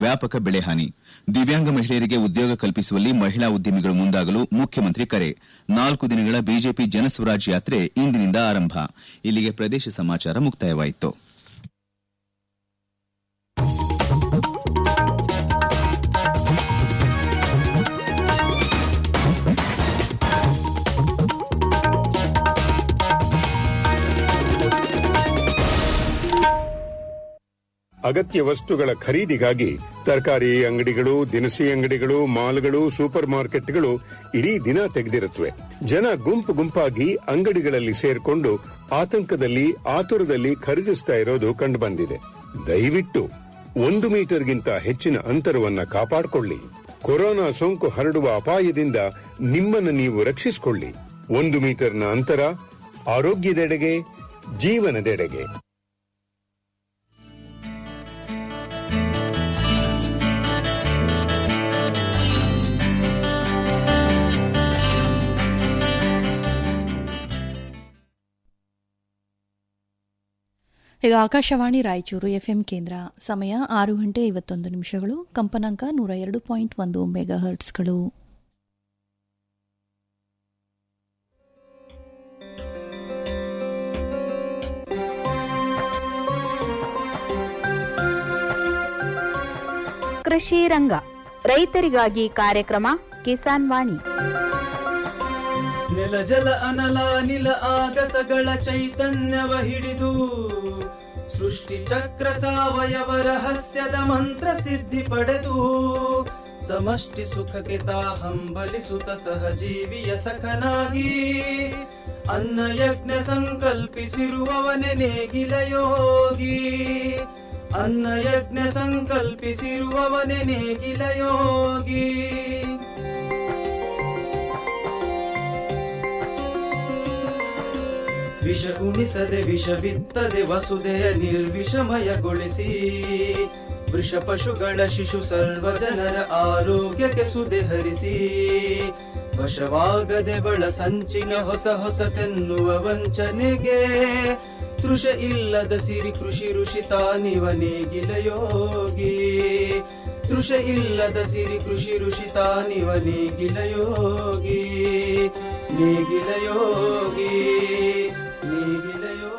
ವ್ಯಾಪಕ ಬೆಳೆಹಾನಿ ದಿವ್ಯಾಂಗ ಮಹಿಳೆಯರಿಗೆ ಉದ್ಯೋಗ ಕಲ್ಪಿಸುವಲ್ಲಿ ಮಹಿಳಾ ಉದ್ಯಮಿಗಳು ಮುಂದಾಗಲು ಮುಖ್ಯಮಂತ್ರಿ ಕರೆ ನಾಲ್ಕು ದಿನಗಳ ಬಿಜೆಪಿ ಜನಸ್ವರಾಜ್ ಯಾತ್ರೆ ಇಂದಿನಿಂದ ಆರಂಭ ಇಲ್ಲಿಗೆ ಪ್ರದೇಶ ಸಮಾಚಾರ ಮುಕ್ತಾಯವಾಯಿತು ಅಗತ್ಯ ವಸ್ತುಗಳ ಖರೀದಿಗಾಗಿ ತರಕಾರಿ ಅಂಗಡಿಗಳು ದಿನಸಿ ಅಂಗಡಿಗಳು ಮಾಲ್ಗಳು ಸೂಪರ್ ಮಾರ್ಕೆಟ್ಗಳು ಇಡೀ ದಿನ ತೆಗೆದಿರುತ್ತವೆ ಜನ ಗುಂಪು ಗುಂಪಾಗಿ ಅಂಗಡಿಗಳಲ್ಲಿ ಸೇರ್ಕೊಂಡು ಆತಂಕದಲ್ಲಿ ಆತುರದಲ್ಲಿ ಖರೀದಿಸ್ತಾ ಇರೋದು ಕಂಡುಬಂದಿದೆ ದಯವಿಟ್ಟು ಒಂದು ಮೀಟರ್ಗಿಂತ ಹೆಚ್ಚಿನ ಅಂತರವನ್ನ ಕಾಪಾಡಿಕೊಳ್ಳಿ ಕೊರೋನಾ ಸೋಂಕು ಹರಡುವ ಅಪಾಯದಿಂದ ನಿಮ್ಮನ್ನು ನೀವು ರಕ್ಷಿಸಿಕೊಳ್ಳಿ ಒಂದು ಮೀಟರ್ನ ಅಂತರ ಆರೋಗ್ಯದೆಡೆಗೆ ಜೀವನದೆಡೆಗೆ ಇದು ಆಕಾಶವಾಣಿ ರಾಯಚೂರು ಎಫ್ಎಂ ಕೇಂದ್ರ ಸಮಯ ಆರು ಗಂಟೆ ಐವತ್ತೊಂದು ನಿಮಿಷಗಳು ಕಂಪನಾಂಕ ನೂರ ಎರಡು ಪಾಯಿಂಟ್ ಒಂದು ಮೆಗಾ ಹರ್ಟ್ಸ್ಗಳು ಕೃಷಿ ರಂಗ ರೈತರಿಗಾಗಿ ಕಾರ್ಯಕ್ರಮ ಕಿಸಾನ್ ವಾಣಿ ನೆಲ ಜಲ ಅನಲ ನಿಲ ಆಗಸಗಳ ಚೈತನ್ಯವ ಹಿಡಿದು ಸೃಷ್ಟಿ ಚಕ್ರ ಸಾವಯವ ರಹಸ್ಯದ ಮಂತ್ರ ಸಿದ್ಧಿ ಪಡೆದು ಸಮಷ್ಟಿ ಸುಖಕ್ಕೆ ತಾ ಹಂಬಲಿಸುತ್ತ ಸಹಜೀವಿಯ ಸಖನಾಗಿ ಅನ್ನ ಯಜ್ಞ ಸಂಕಲ್ಪಿಸಿರುವವನೆ ನೇಗಿಲ ಯೋಗಿ ಅನ್ನ ಯಜ್ಞ ಸಂಕಲ್ಪಿಸಿರುವವನೆ ನೇಗಿಲ ಯೋಗಿ ವಿಷ ಉಣಿಸದೆ ವಿಷ ಬಿತ್ತದೆ ವಸುದೆಯ ನಿರ್ವಿಷಮಯಗೊಳಿಸಿ ವೃಷ ಪಶುಗಳ ಶಿಶು ಸರ್ವ ಜನರ ಆರೋಗ್ಯಕ್ಕೆ ಸುದೆ ಹರಿಸಿ ವಶವಾಗದೆ ಬಳ ಸಂಚಿನ ಹೊಸ ಹೊಸತೆನ್ನುವ ವಂಚನೆಗೆ ತೃಷ ಇಲ್ಲದ ಸಿರಿ ಕೃಷಿ ಋಷಿ ತಾನಿವ ನೇಗಿಲ ಯೋಗಿ ತೃಷ ಇಲ್ಲದ ಸಿರಿ ಕೃಷಿ ಋಷಿ ತಾನಿವ ನೇಗಿಲ ಯೋಗಿ ನೇಗಿಲ ಯೋಗಿ ನೇಗಿಲ ಯೋಗಿ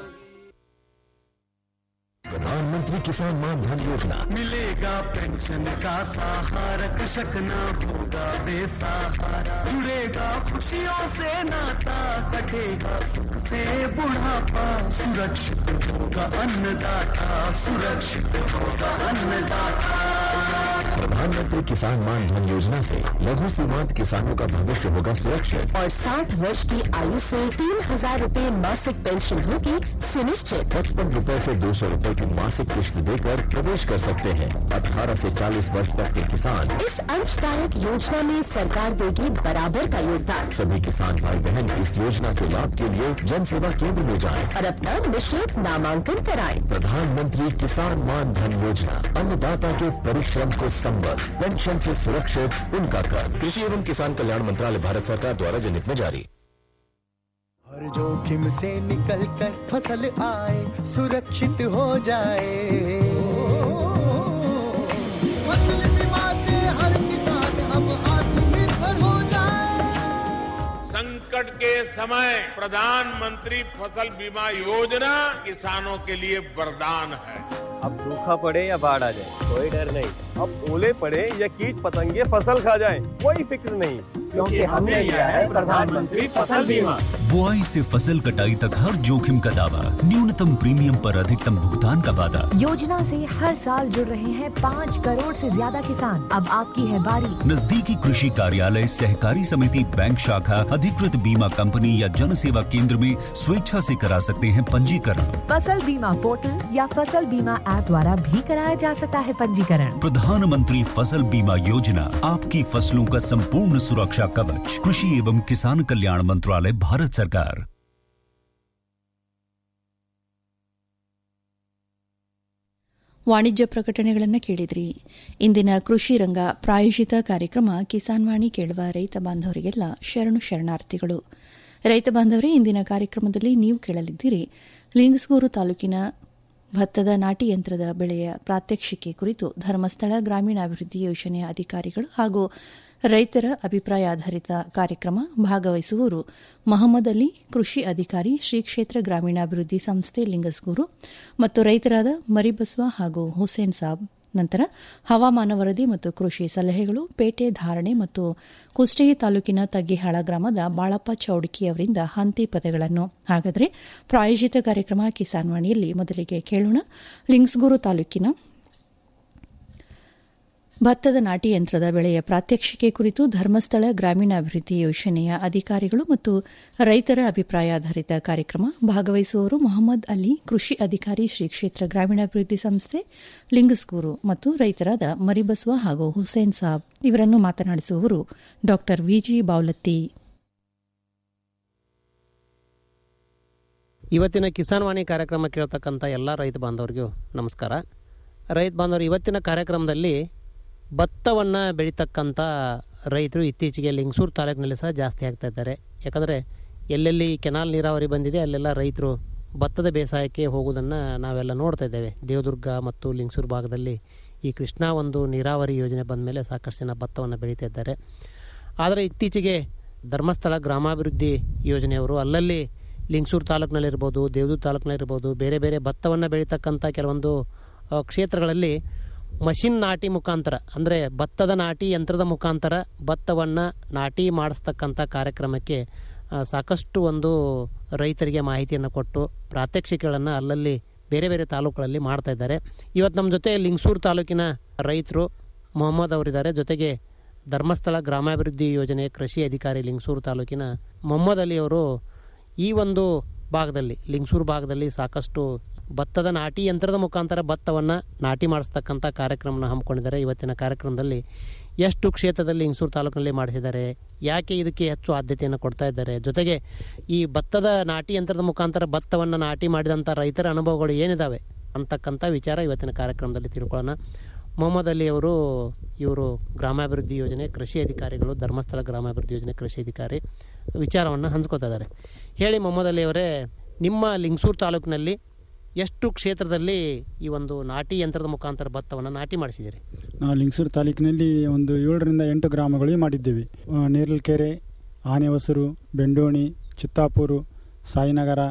प्रधानमंत्री किसान मान धन योजना मिलेगा पेंशन का सहारा कृषक न होगा बेसहारा जुड़ेगा खुशियों से नाता कटेगा सुख से बुढ़ापा सुरक्षित होगा अन्नदाता सुरक्षित होगा अन्नदाता प्रधानमंत्री किसान मान धन योजना से लघु सीमांत किसानों का भविष्य होगा सुरक्षित और 60 वर्ष की आयु से तीन हजार रूपए मासिक पेंशन होगी सुनिश्चित पचपन रूपए से दो सौ रूपए की मासिक किश्त देकर प्रवेश कर सकते हैं 18 से 40 वर्ष तक के किसान इस अंशदायक योजना में सरकार देगी बराबर का योगदान सभी किसान भाई बहन इस योजना के लाभ के लिए जन सेवा केंद्र में जाएं। और अपना निशुल्क नामांकन कराएं। प्रधानमंत्री किसान मान धन योजना अन्नदाता के परिश्रम को संबल पेंशन से सुरक्षित उनका कर कृषि एवं किसान कल्याण मंत्रालय भारत सरकार द्वारा जनहित में जारी हर जोखिम से निकल कर फसल आए सुरक्षित हो जाए फसल बीमा से हर किसान अब आत्मनिर्भर हो जाए संकट के समय प्रधानमंत्री फसल बीमा योजना किसानों के लिए वरदान है अब सूखा पड़े या बाढ़ आ जाए कोई डर नहीं अब ओले पड़े या कीट पतंगे फसल खा जाए कोई फिक्र नहीं क्योंकि हमने लिया है प्रधानमंत्री फसल बीमा बुआई से फसल कटाई तक हर जोखिम का दावा न्यूनतम प्रीमियम पर अधिकतम भुगतान का वादा योजना से हर साल जुड़ रहे हैं पाँच करोड़ से ज्यादा किसान अब आपकी है बारी नजदीकी कृषि कार्यालय सहकारी समिति बैंक शाखा अधिकृत बीमा कंपनी या जन सेवा केंद्र में स्वेच्छा से करा सकते हैं पंजीकरण फसल बीमा पोर्टल या फसल बीमा ऐप द्वारा भी कराया जा सकता है पंजीकरण प्रधानमंत्री फसल बीमा योजना आपकी फसलों का संपूर्ण सुरक्षा कवच कृषि एवं किसान कल्याण मंत्रालय भारत सरकार ವಾಣಿಜ್ಯ ಪ್ರಕಟಣೆಗಳನ್ನು ಕೇಳಿದ್ರಿ ಇಂದಿನ ಕೃಷಿ ರಂಗ ಪ್ರಾಯೋಜಿತ ಕಾರ್ಯಕ್ರಮ ಕಿಸಾನ್ ವಾಣಿ ಕೇಳುವ ರೈತ ಬಾಂಧವರಿಗೆಲ್ಲ ಶರಣು ಶರಣಾರ್ಥಿಗಳು ರೈತ ಬಾಂಧವರೇ ಇಂದಿನ ಕಾರ್ಯಕ್ರಮದಲ್ಲಿ ನೀವು ಕೇಳಲಿದ್ದೀರಿ ಲಿಂಗಸ್ಗೂರು ತಾಲೂಕಿನ ಭತ್ತದ ನಾಟಿ ಯಂತ್ರದ ಬೆಳೆಯ ಪ್ರಾತ್ಯಕ್ಷಿಕೆ ಕುರಿತು ಧರ್ಮಸ್ಥಳ ಗ್ರಾಮೀಣಾಭಿವೃದ್ಧಿ ಯೋಜನೆಯ ಅಧಿಕಾರಿಗಳು ಹಾಗೂ ರೈತರ ಅಭಿಪ್ರಾಯ ಆಧಾರಿತ ಕಾರ್ಯಕ್ರಮ ಭಾಗವಹಿಸುವವರು ಮಹಮ್ಮದ್ ಅಲಿ ಕೃಷಿ ಅಧಿಕಾರಿ ಶ್ರೀ ಕ್ಷೇತ್ರ ಗ್ರಾಮೀಣಾಭಿವೃದ್ಧಿ ಸಂಸ್ಥೆ ಲಿಂಗಸ್ಗೂರು ಮತ್ತು ರೈತರಾದ ಮರಿಬಸ್ವ ಹಾಗೂ ಹುಸೇನ್ ಸಾಬ್ ನಂತರ ಹವಾಮಾನ ವರದಿ ಮತ್ತು ಕೃಷಿ ಸಲಹೆಗಳು ಪೇಟೆ ಧಾರಣೆ ಮತ್ತು ಕುಷ್ಟಗಿ ತಾಲೂಕಿನ ತಗ್ಗಿಹಾಳ ಗ್ರಾಮದ ಬಾಳಪ್ಪ ಚೌಡಕಿ ಅವರಿಂದ ಹಂತಿ ಪದಗಳನ್ನು ಹಾಗಾದರೆ ಪ್ರಾಯೋಜಿತ ಕಾರ್ಯಕ್ರಮ ಕಿಸಾನ್ ವಾಣಿಯಲ್ಲಿ ಮೊದಲಿಗೆ ಕೇಳೋಣ ಲಿಂಗ್ಸ್ಗೂರು ತಾಲೂಕಿನ ಭತ್ತದ ನಾಟಿ ಯಂತ್ರದ ಬೆಳೆಯ ಪ್ರಾತ್ಯಕ್ಷಿಕೆ ಕುರಿತು ಧರ್ಮಸ್ಥಳ ಗ್ರಾಮೀಣಾಭಿವೃದ್ಧಿ ಯೋಜನೆಯ ಅಧಿಕಾರಿಗಳು ಮತ್ತು ರೈತರ ಅಭಿಪ್ರಾಯ ಆಧಾರಿತ ಕಾರ್ಯಕ್ರಮ ಭಾಗವಹಿಸುವವರು ಮೊಹಮ್ಮದ್ ಅಲಿ ಕೃಷಿ ಅಧಿಕಾರಿ ಶ್ರೀ ಕ್ಷೇತ್ರ ಗ್ರಾಮೀಣಾಭಿವೃದ್ಧಿ ಸಂಸ್ಥೆ ಲಿಂಗಸ್ಗೂರು ಮತ್ತು ರೈತರಾದ ಮರಿಬಸ್ವ ಹಾಗೂ ಹುಸೇನ್ ಸಾಬ್ ಇವರನ್ನು ಮಾತನಾಡಿಸುವವರು ಡಾ ವಿಜಿ ಬಾವಲತ್ತಿ ಇವತ್ತಿನ ಕಿಸಾನ್ ವಾಣಿ ಕಾರ್ಯಕ್ರಮ ಕೇಳ್ತಕ್ಕಂಥ ಎಲ್ಲ ರೈತ ಬಾಂಧವರಿಗೂ ನಮಸ್ಕಾರ ರೈತ ಬಾಂಧವರು ಇವತ್ತಿನ ಕಾರ್ಯಕ್ರಮದಲ್ಲಿ ಭತ್ತವನ್ನು ಬೆಳೀತಕ್ಕಂಥ ರೈತರು ಇತ್ತೀಚೆಗೆ ಲಿಂಗಸೂರು ತಾಲೂಕಿನಲ್ಲಿ ಸಹ ಜಾಸ್ತಿ ಆಗ್ತಾ ಇದ್ದಾರೆ ಯಾಕಂದರೆ ಎಲ್ಲೆಲ್ಲಿ ಕೆನಾಲ್ ನೀರಾವರಿ ಬಂದಿದೆ ಅಲ್ಲೆಲ್ಲ ರೈತರು ಭತ್ತದ ಬೇಸಾಯಕ್ಕೆ ಹೋಗುವುದನ್ನು ನಾವೆಲ್ಲ ನೋಡ್ತಾ ಇದ್ದೇವೆ ದೇವದುರ್ಗ ಮತ್ತು ಲಿಂಗಸೂರು ಭಾಗದಲ್ಲಿ ಈ ಕೃಷ್ಣಾ ಒಂದು ನೀರಾವರಿ ಯೋಜನೆ ಬಂದ ಮೇಲೆ ಸಾಕಷ್ಟು ಜನ ಭತ್ತವನ್ನು ಬೆಳೀತಾ ಇದ್ದಾರೆ ಆದರೆ ಇತ್ತೀಚೆಗೆ ಧರ್ಮಸ್ಥಳ ಗ್ರಾಮಾಭಿವೃದ್ಧಿ ಯೋಜನೆಯವರು ಅಲ್ಲಲ್ಲಿ ಲಿಂಗಸೂರು ತಾಲೂಕಿನಲ್ಲಿರ್ಬೋದು ದೇವದೂರು ತಾಲೂಕಿನಲ್ಲಿರ್ಬೋದು ಬೇರೆ ಬೇರೆ ಭತ್ತವನ್ನು ಬೆಳೀತಕ್ಕಂಥ ಕೆಲವೊಂದು ಆ, ಕ್ಷೇತ್ರಗಳಲ್ಲಿ ಮಷಿನ್ ನಾಟಿ ಮುಖಾಂತರ ಅಂದರೆ ಭತ್ತದ ನಾಟಿ ಯಂತ್ರದ ಮುಖಾಂತರ ಭತ್ತವನ್ನು ನಾಟಿ ಮಾಡಿಸ್ತಕ್ಕಂಥ ಕಾರ್ಯಕ್ರಮಕ್ಕೆ ಆ, ಸಾಕಷ್ಟು ಒಂದು ರೈತರಿಗೆ ಮಾಹಿತಿಯನ್ನು ಕೊಟ್ಟು ಪ್ರಾತ್ಯಕ್ಷಿಕೆಗಳನ್ನು ಅಲ್ಲಲ್ಲಿ ಬೇರೆ ಬೇರೆ ತಾಲೂಕುಗಳಲ್ಲಿ ಮಾಡ್ತಾ ಇದ್ದಾರೆ ಇವತ್ತು ನಮ್ಮ ಜೊತೆ ಲಿಂಗಸೂರು ತಾಲೂಕಿನ ರೈತರು ಮೊಹಮ್ಮದ್ ಅವರಿದ್ದಾರೆ ಜೊತೆಗೆ ಧರ್ಮಸ್ಥಳ ಗ್ರಾಮಾಭಿವೃದ್ಧಿ ಯೋಜನೆ ಕೃಷಿ ಅಧಿಕಾರಿ ಲಿಂಗಸೂರು ತಾಲೂಕಿನ ಮೊಹಮ್ಮದ್ ಅಲಿ ಅವರು ಈ ಒಂದು ಭಾಗದಲ್ಲಿ ಲಿಂಗಸೂರು ಭಾಗದಲ್ಲಿ ಸಾಕಷ್ಟು ಭತ್ತದ ನಾಟಿ ಯಂತ್ರದ ಮುಖಾಂತರ ಭತ್ತವನ್ನು ನಾಟಿ ಮಾಡಿಸ್ತಕ್ಕಂಥ ಕಾರ್ಯಕ್ರಮನ ಹಮ್ಮಿಕೊಂಡಿದ್ದಾರೆ ಇವತ್ತಿನ ಕಾರ್ಯಕ್ರಮದಲ್ಲಿ ಎಷ್ಟು ಕ್ಷೇತ್ರದಲ್ಲಿ ಲಿಂಗಸೂರು ತಾಲೂಕಿನಲ್ಲಿ ಮಾಡಿಸಿದ್ದಾರೆ ಯಾಕೆ ಇದಕ್ಕೆ ಹೆಚ್ಚು ಆದ್ಯತೆಯನ್ನು ಕೊಡ್ತಾ ಇದ್ದಾರೆ ಜೊತೆಗೆ ಈ ಭತ್ತದ ನಾಟಿ ಯಂತ್ರದ ಮುಖಾಂತರ ಭತ್ತವನ್ನು ನಾಟಿ ಮಾಡಿದಂಥ ರೈತರ ಅನುಭವಗಳು ಏನಿದ್ದಾವೆ ಅಂತಕ್ಕಂಥ ವಿಚಾರ ಇವತ್ತಿನ ಕಾರ್ಯಕ್ರಮದಲ್ಲಿ ತಿಳ್ಕೊಳ್ಳೋಣ ಮೊಹಮ್ಮದ್ ಅಲಿ ಅವರು ಇವರು ಗ್ರಾಮಾಭಿವೃದ್ಧಿ ಯೋಜನೆ ಕೃಷಿ ಅಧಿಕಾರಿಗಳು ಧರ್ಮಸ್ಥಳ ಗ್ರಾಮಾಭಿವೃದ್ಧಿ ಯೋಜನೆ ಕೃಷಿ ಅಧಿಕಾರಿ ವಿಚಾರವನ್ನು ಹಂಚ್ಕೋತಾ ಇದ್ದಾರೆ ಹೇಳಿ ಮೊಹಮ್ಮದ್ ಅಲಿ ಅವರೇ ನಿಮ್ಮ ಲಿಂಗಸೂರು ತಾಲೂಕಿನಲ್ಲಿ ಎಷ್ಟು ಕ್ಷೇತ್ರದಲ್ಲಿ ಈ ಒಂದು ನಾಟಿ ಯಂತ್ರದ ಮುಖಾಂತರ ಭತ್ತವನ್ನು ನಾಟಿ ಮಾಡಿಸಿದ್ದೀರಿ ನಾವು ಲಿಂಗಸೂರು ತಾಲೂಕಿನಲ್ಲಿ ಒಂದು ಏಳರಿಂದ ಎಂಟು ಗ್ರಾಮಗಳಿಗೆ ಮಾಡಿದ್ದೇವೆ ಆ, ನೇರಲಕೆರೆ ಆನೆಹೊಸರು ಬೆಂಡೋಣಿ ಚಿತ್ತಾಪುರು ಸಾಯಿನಗರ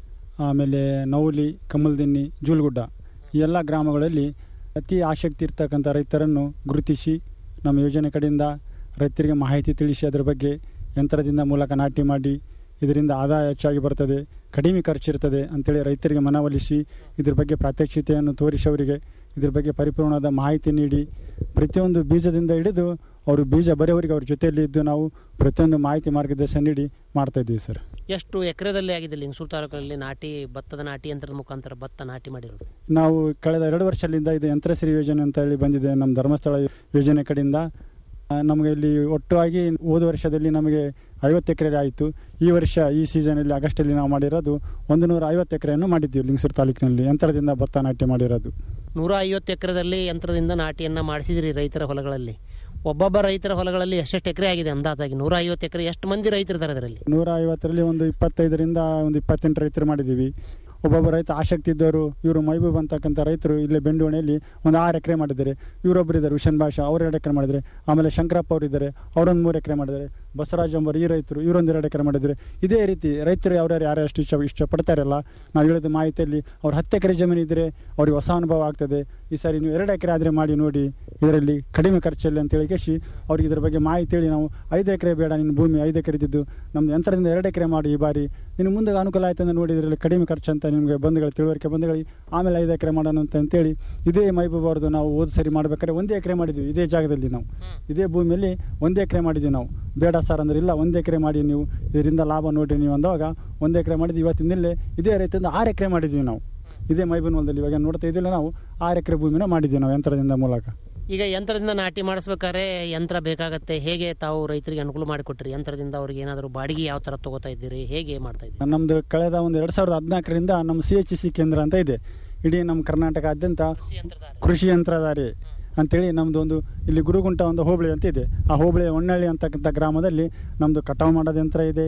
ಆಮೇಲೆ ನೌಲಿ ಕಮ್ಮಲ್ದಿನ್ನಿ ಜೂಲ್ಗುಡ್ಡ ಈ ಎಲ್ಲ ಗ್ರಾಮಗಳಲ್ಲಿ ಅತಿ ಆಸಕ್ತಿ ಇರ್ತಕ್ಕಂಥ ರೈತರನ್ನು ಗುರುತಿಸಿ ನಮ್ಮ ಯೋಜನೆ ಕಡೆಯಿಂದ ರೈತರಿಗೆ ಮಾಹಿತಿ ತಿಳಿಸಿ ಅದರ ಬಗ್ಗೆ ಯಂತ್ರದಿಂದ ಮೂಲಕ ನಾಟಿ ಮಾಡಿ ಇದರಿಂದ ಆದಾಯ ಹೆಚ್ಚಾಗಿ ಬರ್ತದೆ ಕಡಿಮೆ ಖರ್ಚಿರ್ತದೆ ಅಂತೇಳಿ ರೈತರಿಗೆ ಮನವೊಲಿಸಿ ಇದ್ರ ಬಗ್ಗೆ ಪ್ರಾತ್ಯಕ್ಷಿತೆಯನ್ನು ತೋರಿಸಿ ಅವರಿಗೆ ಇದ್ರ ಬಗ್ಗೆ ಪರಿಪೂರ್ಣವಾದ ಮಾಹಿತಿ ನೀಡಿ ಪ್ರತಿಯೊಂದು ಬೀಜದಿಂದ ಹಿಡಿದು ಅವರು ಬೀಜ ಬರೆಯವರಿಗೆ ಅವ್ರ ಜೊತೆಯಲ್ಲಿ ಇದ್ದು ನಾವು ಪ್ರತಿಯೊಂದು ಮಾಹಿತಿ ಮಾರ್ಗದರ್ಶನ ನೀಡಿ ಮಾಡ್ತಾ ಇದ್ದೀವಿ ಸರ್ ಎಷ್ಟು ಎಕರೆದಲ್ಲಿ ಆಗಿದೆ ಲಿಂಗಸೂರು ತಾಲೂಕಿನಲ್ಲಿ ನಾಟಿ ಭತ್ತದ ನಾಟಿ ಯಂತ್ರದ ಮುಖಾಂತರ ಭತ್ತ ನಾಟಿ ಮಾಡಿರೋದು ನಾವು ಕಳೆದ ಎರಡು ವರ್ಷದಿಂದ ಇದು ಯಂತ್ರಶ್ರೀ ಯೋಜನೆ ಅಂತ ಹೇಳಿ ಬಂದಿದೆ ನಮ್ಮ ಧರ್ಮಸ್ಥಳ ಯೋಜನೆ ಕಡೆಯಿಂದ ಆ, ನಮಗೆ ಇಲ್ಲಿ ಒಟ್ಟಾಗಿ ಹೋದ ವರ್ಷದಲ್ಲಿ ನಮಗೆ ಐವತ್ತು ಎಕರೆ ಆಯಿತು ಈ ವರ್ಷ ಈ ಸೀಸನಲ್ಲಿ ಆಗಸ್ಟಲ್ಲಿ ನಾವು ಮಾಡಿರೋದು ಒಂದು ನೂರ ಐವತ್ತು ಎಕರೆಯನ್ನು ಮಾಡಿದ್ದೀವಿ ಲಿಂಗಸೂರು ತಾಲೂಕಿನಲ್ಲಿ ಯಂತ್ರದಿಂದ ಭತ್ತ ನಾಟಿ ಮಾಡಿರೋದು ನೂರ ಐವತ್ತು ಎಕರೆದಲ್ಲಿ ಯಂತ್ರದಿಂದ ನಾಟಿಯನ್ನು ಮಾಡಿಸಿದಿರಿ ರೈತರ ಹೊಲಗಳಲ್ಲಿ ಒಬ್ಬೊಬ್ಬ ರೈತರ ಹೊಲಗಳಲ್ಲಿ ಎಷ್ಟೆಷ್ಟು ಎಕರೆ ಆಗಿದೆ ಅಂದಾಜಾಗಿ ನೂರ ಐವತ್ತು ಎಕರೆ ಎಷ್ಟು ಮಂದಿ ರೈತರು ಇದ್ದಾರೆ ಅದರಲ್ಲಿ ನೂರ ಐವತ್ತರಲ್ಲಿ ಒಂದು ಇಪ್ಪತ್ತೈದರಿಂದ ಒಂದು ಇಪ್ಪತ್ತೆಂಟು ರೈತರು ಮಾಡಿದ್ದೀವಿ ಒಬ್ಬೊಬ್ಬ ರೈತ ಆಸಕ್ತಿ ಇದ್ದವರು ಇವರು ಮೈಬೂಬ್ ಅಂತಕ್ಕಂಥ ರೈತರು ಇಲ್ಲೇ ಬೆಂಡೋಣಿಯಲ್ಲಿ ಒಂದು ಆರು ಎಕರೆ ಮಾಡಿದ್ದಾರೆ ಇವರೊಬ್ಬರು ಇದ್ದಾರೆ ವಿಷನ್ ಭಾಷಾ ಅವ್ರು ಎರಡು ಎಕರೆ ಮಾಡಿದ್ದಾರೆ ಆಮೇಲೆ ಶಂಕರಪ್ಪ ಅವರು ಇದ್ದಾರೆ ಅವರೊಂದು ಮೂರು ಎಕರೆ ಮಾಡಿದ್ದಾರೆ ಬಸವರಾಜ್ ಅಂಬರ್ ಈ ರೈತರು ಇವರೊಂದು ಎರಡು ಎಕರೆ ಮಾಡಿದ್ದಾರೆ ಇದೇ ರೀತಿ ರೈತರು ಯಾರ್ಯಾರು ಯಾರು ಎಷ್ಟು ಇಷ್ಟ ಇಷ್ಟಪಡ್ತಾರಲ್ಲ ನಾವು ಹೇಳಿದ ಮಾಹಿತಿಯಲ್ಲಿ ಅವ್ರು ಹತ್ತು ಎಕರೆ ಜಮೀನು ಇದ್ದರೆ ಅವ್ರಿಗೆ ಹೊಸ ಅನುಭವ ಆಗ್ತದೆ ಈ ಸಾರಿ ನೀವು ಎರಡು ಎಕರೆ ಆದರೆ ಮಾಡಿ ನೋಡಿ ಇದರಲ್ಲಿ ಕಡಿಮೆ ಖರ್ಚಲ್ಲಿ ಅಂತೇಳಿ ಕೇಸಿ ಅವ್ರಿಗೆ ಇದ್ರ ಬಗ್ಗೆ ಮಾಹಿತಿ ಹೇಳಿ ನಾವು ಐದು ಎಕರೆ ಬೇಡ ನಿನ್ನ ಭೂಮಿ ಐದು ಎಕರೆ ಇದ್ದಿದ್ದು ನಮ್ದು ಯಂತ್ರದಿಂದ ಎರಡು ಎಕರೆ ಮಾಡಿ ಈ ಬಾರಿ ಇನ್ನು ಮುಂದೆ ಅನುಕೂಲ ಆಯ್ತು ಅಂತ ನೋಡಿ ಇದರಲ್ಲಿ ಕಡಿಮೆ ಖರ್ಚು ಅಂತ ನಿಮಗೆ ಬಂಧುಗಳ ತಿಳುವಳಿಕೆ ಬಂಧುಗಳಿಗೆ ಆಮೇಲೆ ಐದು ಎಕರೆ ಮಾಡೋಣ ಅಂತ ಅಂತೇಳಿ ಇದೇ ಮೈಬೂಬ್ ಅವ್ರದ್ದು ನಾವು ಓದ್ ಸರಿ ಮಾಡ್ಬೇಕಾದ್ರೆ ಒಂದೇ ಎಕರೆ ಮಾಡಿದ್ವಿ ಇದೇ ಜಾಗದಲ್ಲಿ ನಾವು ಇದೇ ಭೂಮಿಯಲ್ಲಿ ಒಂದೇ ಎಕರೆ ಮಾಡಿದ್ವಿ ನಾವು ಬೇಡ ಸರ್ ಅಂದ್ರೆ ಇಲ್ಲ ಒಂದು ಎಕರೆ ಮಾಡಿ ನೀವು ಇದರಿಂದ ಲಾಭ ನೋಡಿರಿ ನೀವು ಅಂದಾಗ ಒಂದು ಎಕರೆ ಮಾಡಿದ್ವಿ ಇವತ್ತಿನಲ್ಲೇ ಇದೇ ರೈತರಿಂದ ಆರು ಎಕರೆ ಮಾಡಿದ್ವಿ ನಾವು ಇದೇ ಮೈಬೂನ್ ಹೊಲದಲ್ಲಿ ಇವಾಗ ನೋಡ್ತಾ ಇದ್ದಿಲ್ಲ ನಾವು ಆರು ಎಕರೆ ಭೂಮಿನ ಮಾಡಿದ್ವಿ ನಾವು ಯಂತ್ರದಿಂದ ಮೂಲಕ ಈಗ ಯಂತ್ರದಿಂದ ನಾಟಿ ಮಾಡಿಸ್ಬೇಕಾದ್ರೆ ಯಂತ್ರ ಬೇಕಾಗತ್ತೆ ಹೇಗೆ ತಾವು ರೈತರಿಗೆ ಅನುಕೂಲ ಮಾಡಿಕೊಟ್ರಿ ಯಂತ್ರದಿಂದ ಅವ್ರಿಗೆ ಏನಾದರೂ ಬಾಡಿಗೆ ಯಾವ ಥರ ತಗೋತಾ ಇದ್ದೀರಿ ಹೇಗೆ ಮಾಡ್ತಾ ಇದ್ದೀರಿ ನಮ್ದು ಕಳೆದ ಒಂದು ಎರಡು ಸಾವಿರದ ಹದಿನಾಲ್ಕರಿಂದ ನಮ್ಮ ಸಿ ಎಚ್ ಸಿ ಕೇಂದ್ರ ಅಂತ ಇದೆ ಇಡೀ ನಮ್ಮ ಕರ್ನಾಟಕಾದ್ಯಂತ ಕೃಷಿ ಯಂತ್ರಧಾರಿ ಅಂತೇಳಿ ನಮ್ಮದು ಒಂದು ಇಲ್ಲಿ ಗುರುಗುಂಟ ಒಂದು ಹೋಬಳಿ ಅಂತ ಇದೆ ಆ ಹೋಬಳಿ ಹೊನ್ನಳ್ಳಿ ಅಂತಕ್ಕಂಥ ಗ್ರಾಮದಲ್ಲಿ ನಮ್ಮದು ಕಟಾವು ಮಾಡೋದು ಯಂತ್ರ ಇದೆ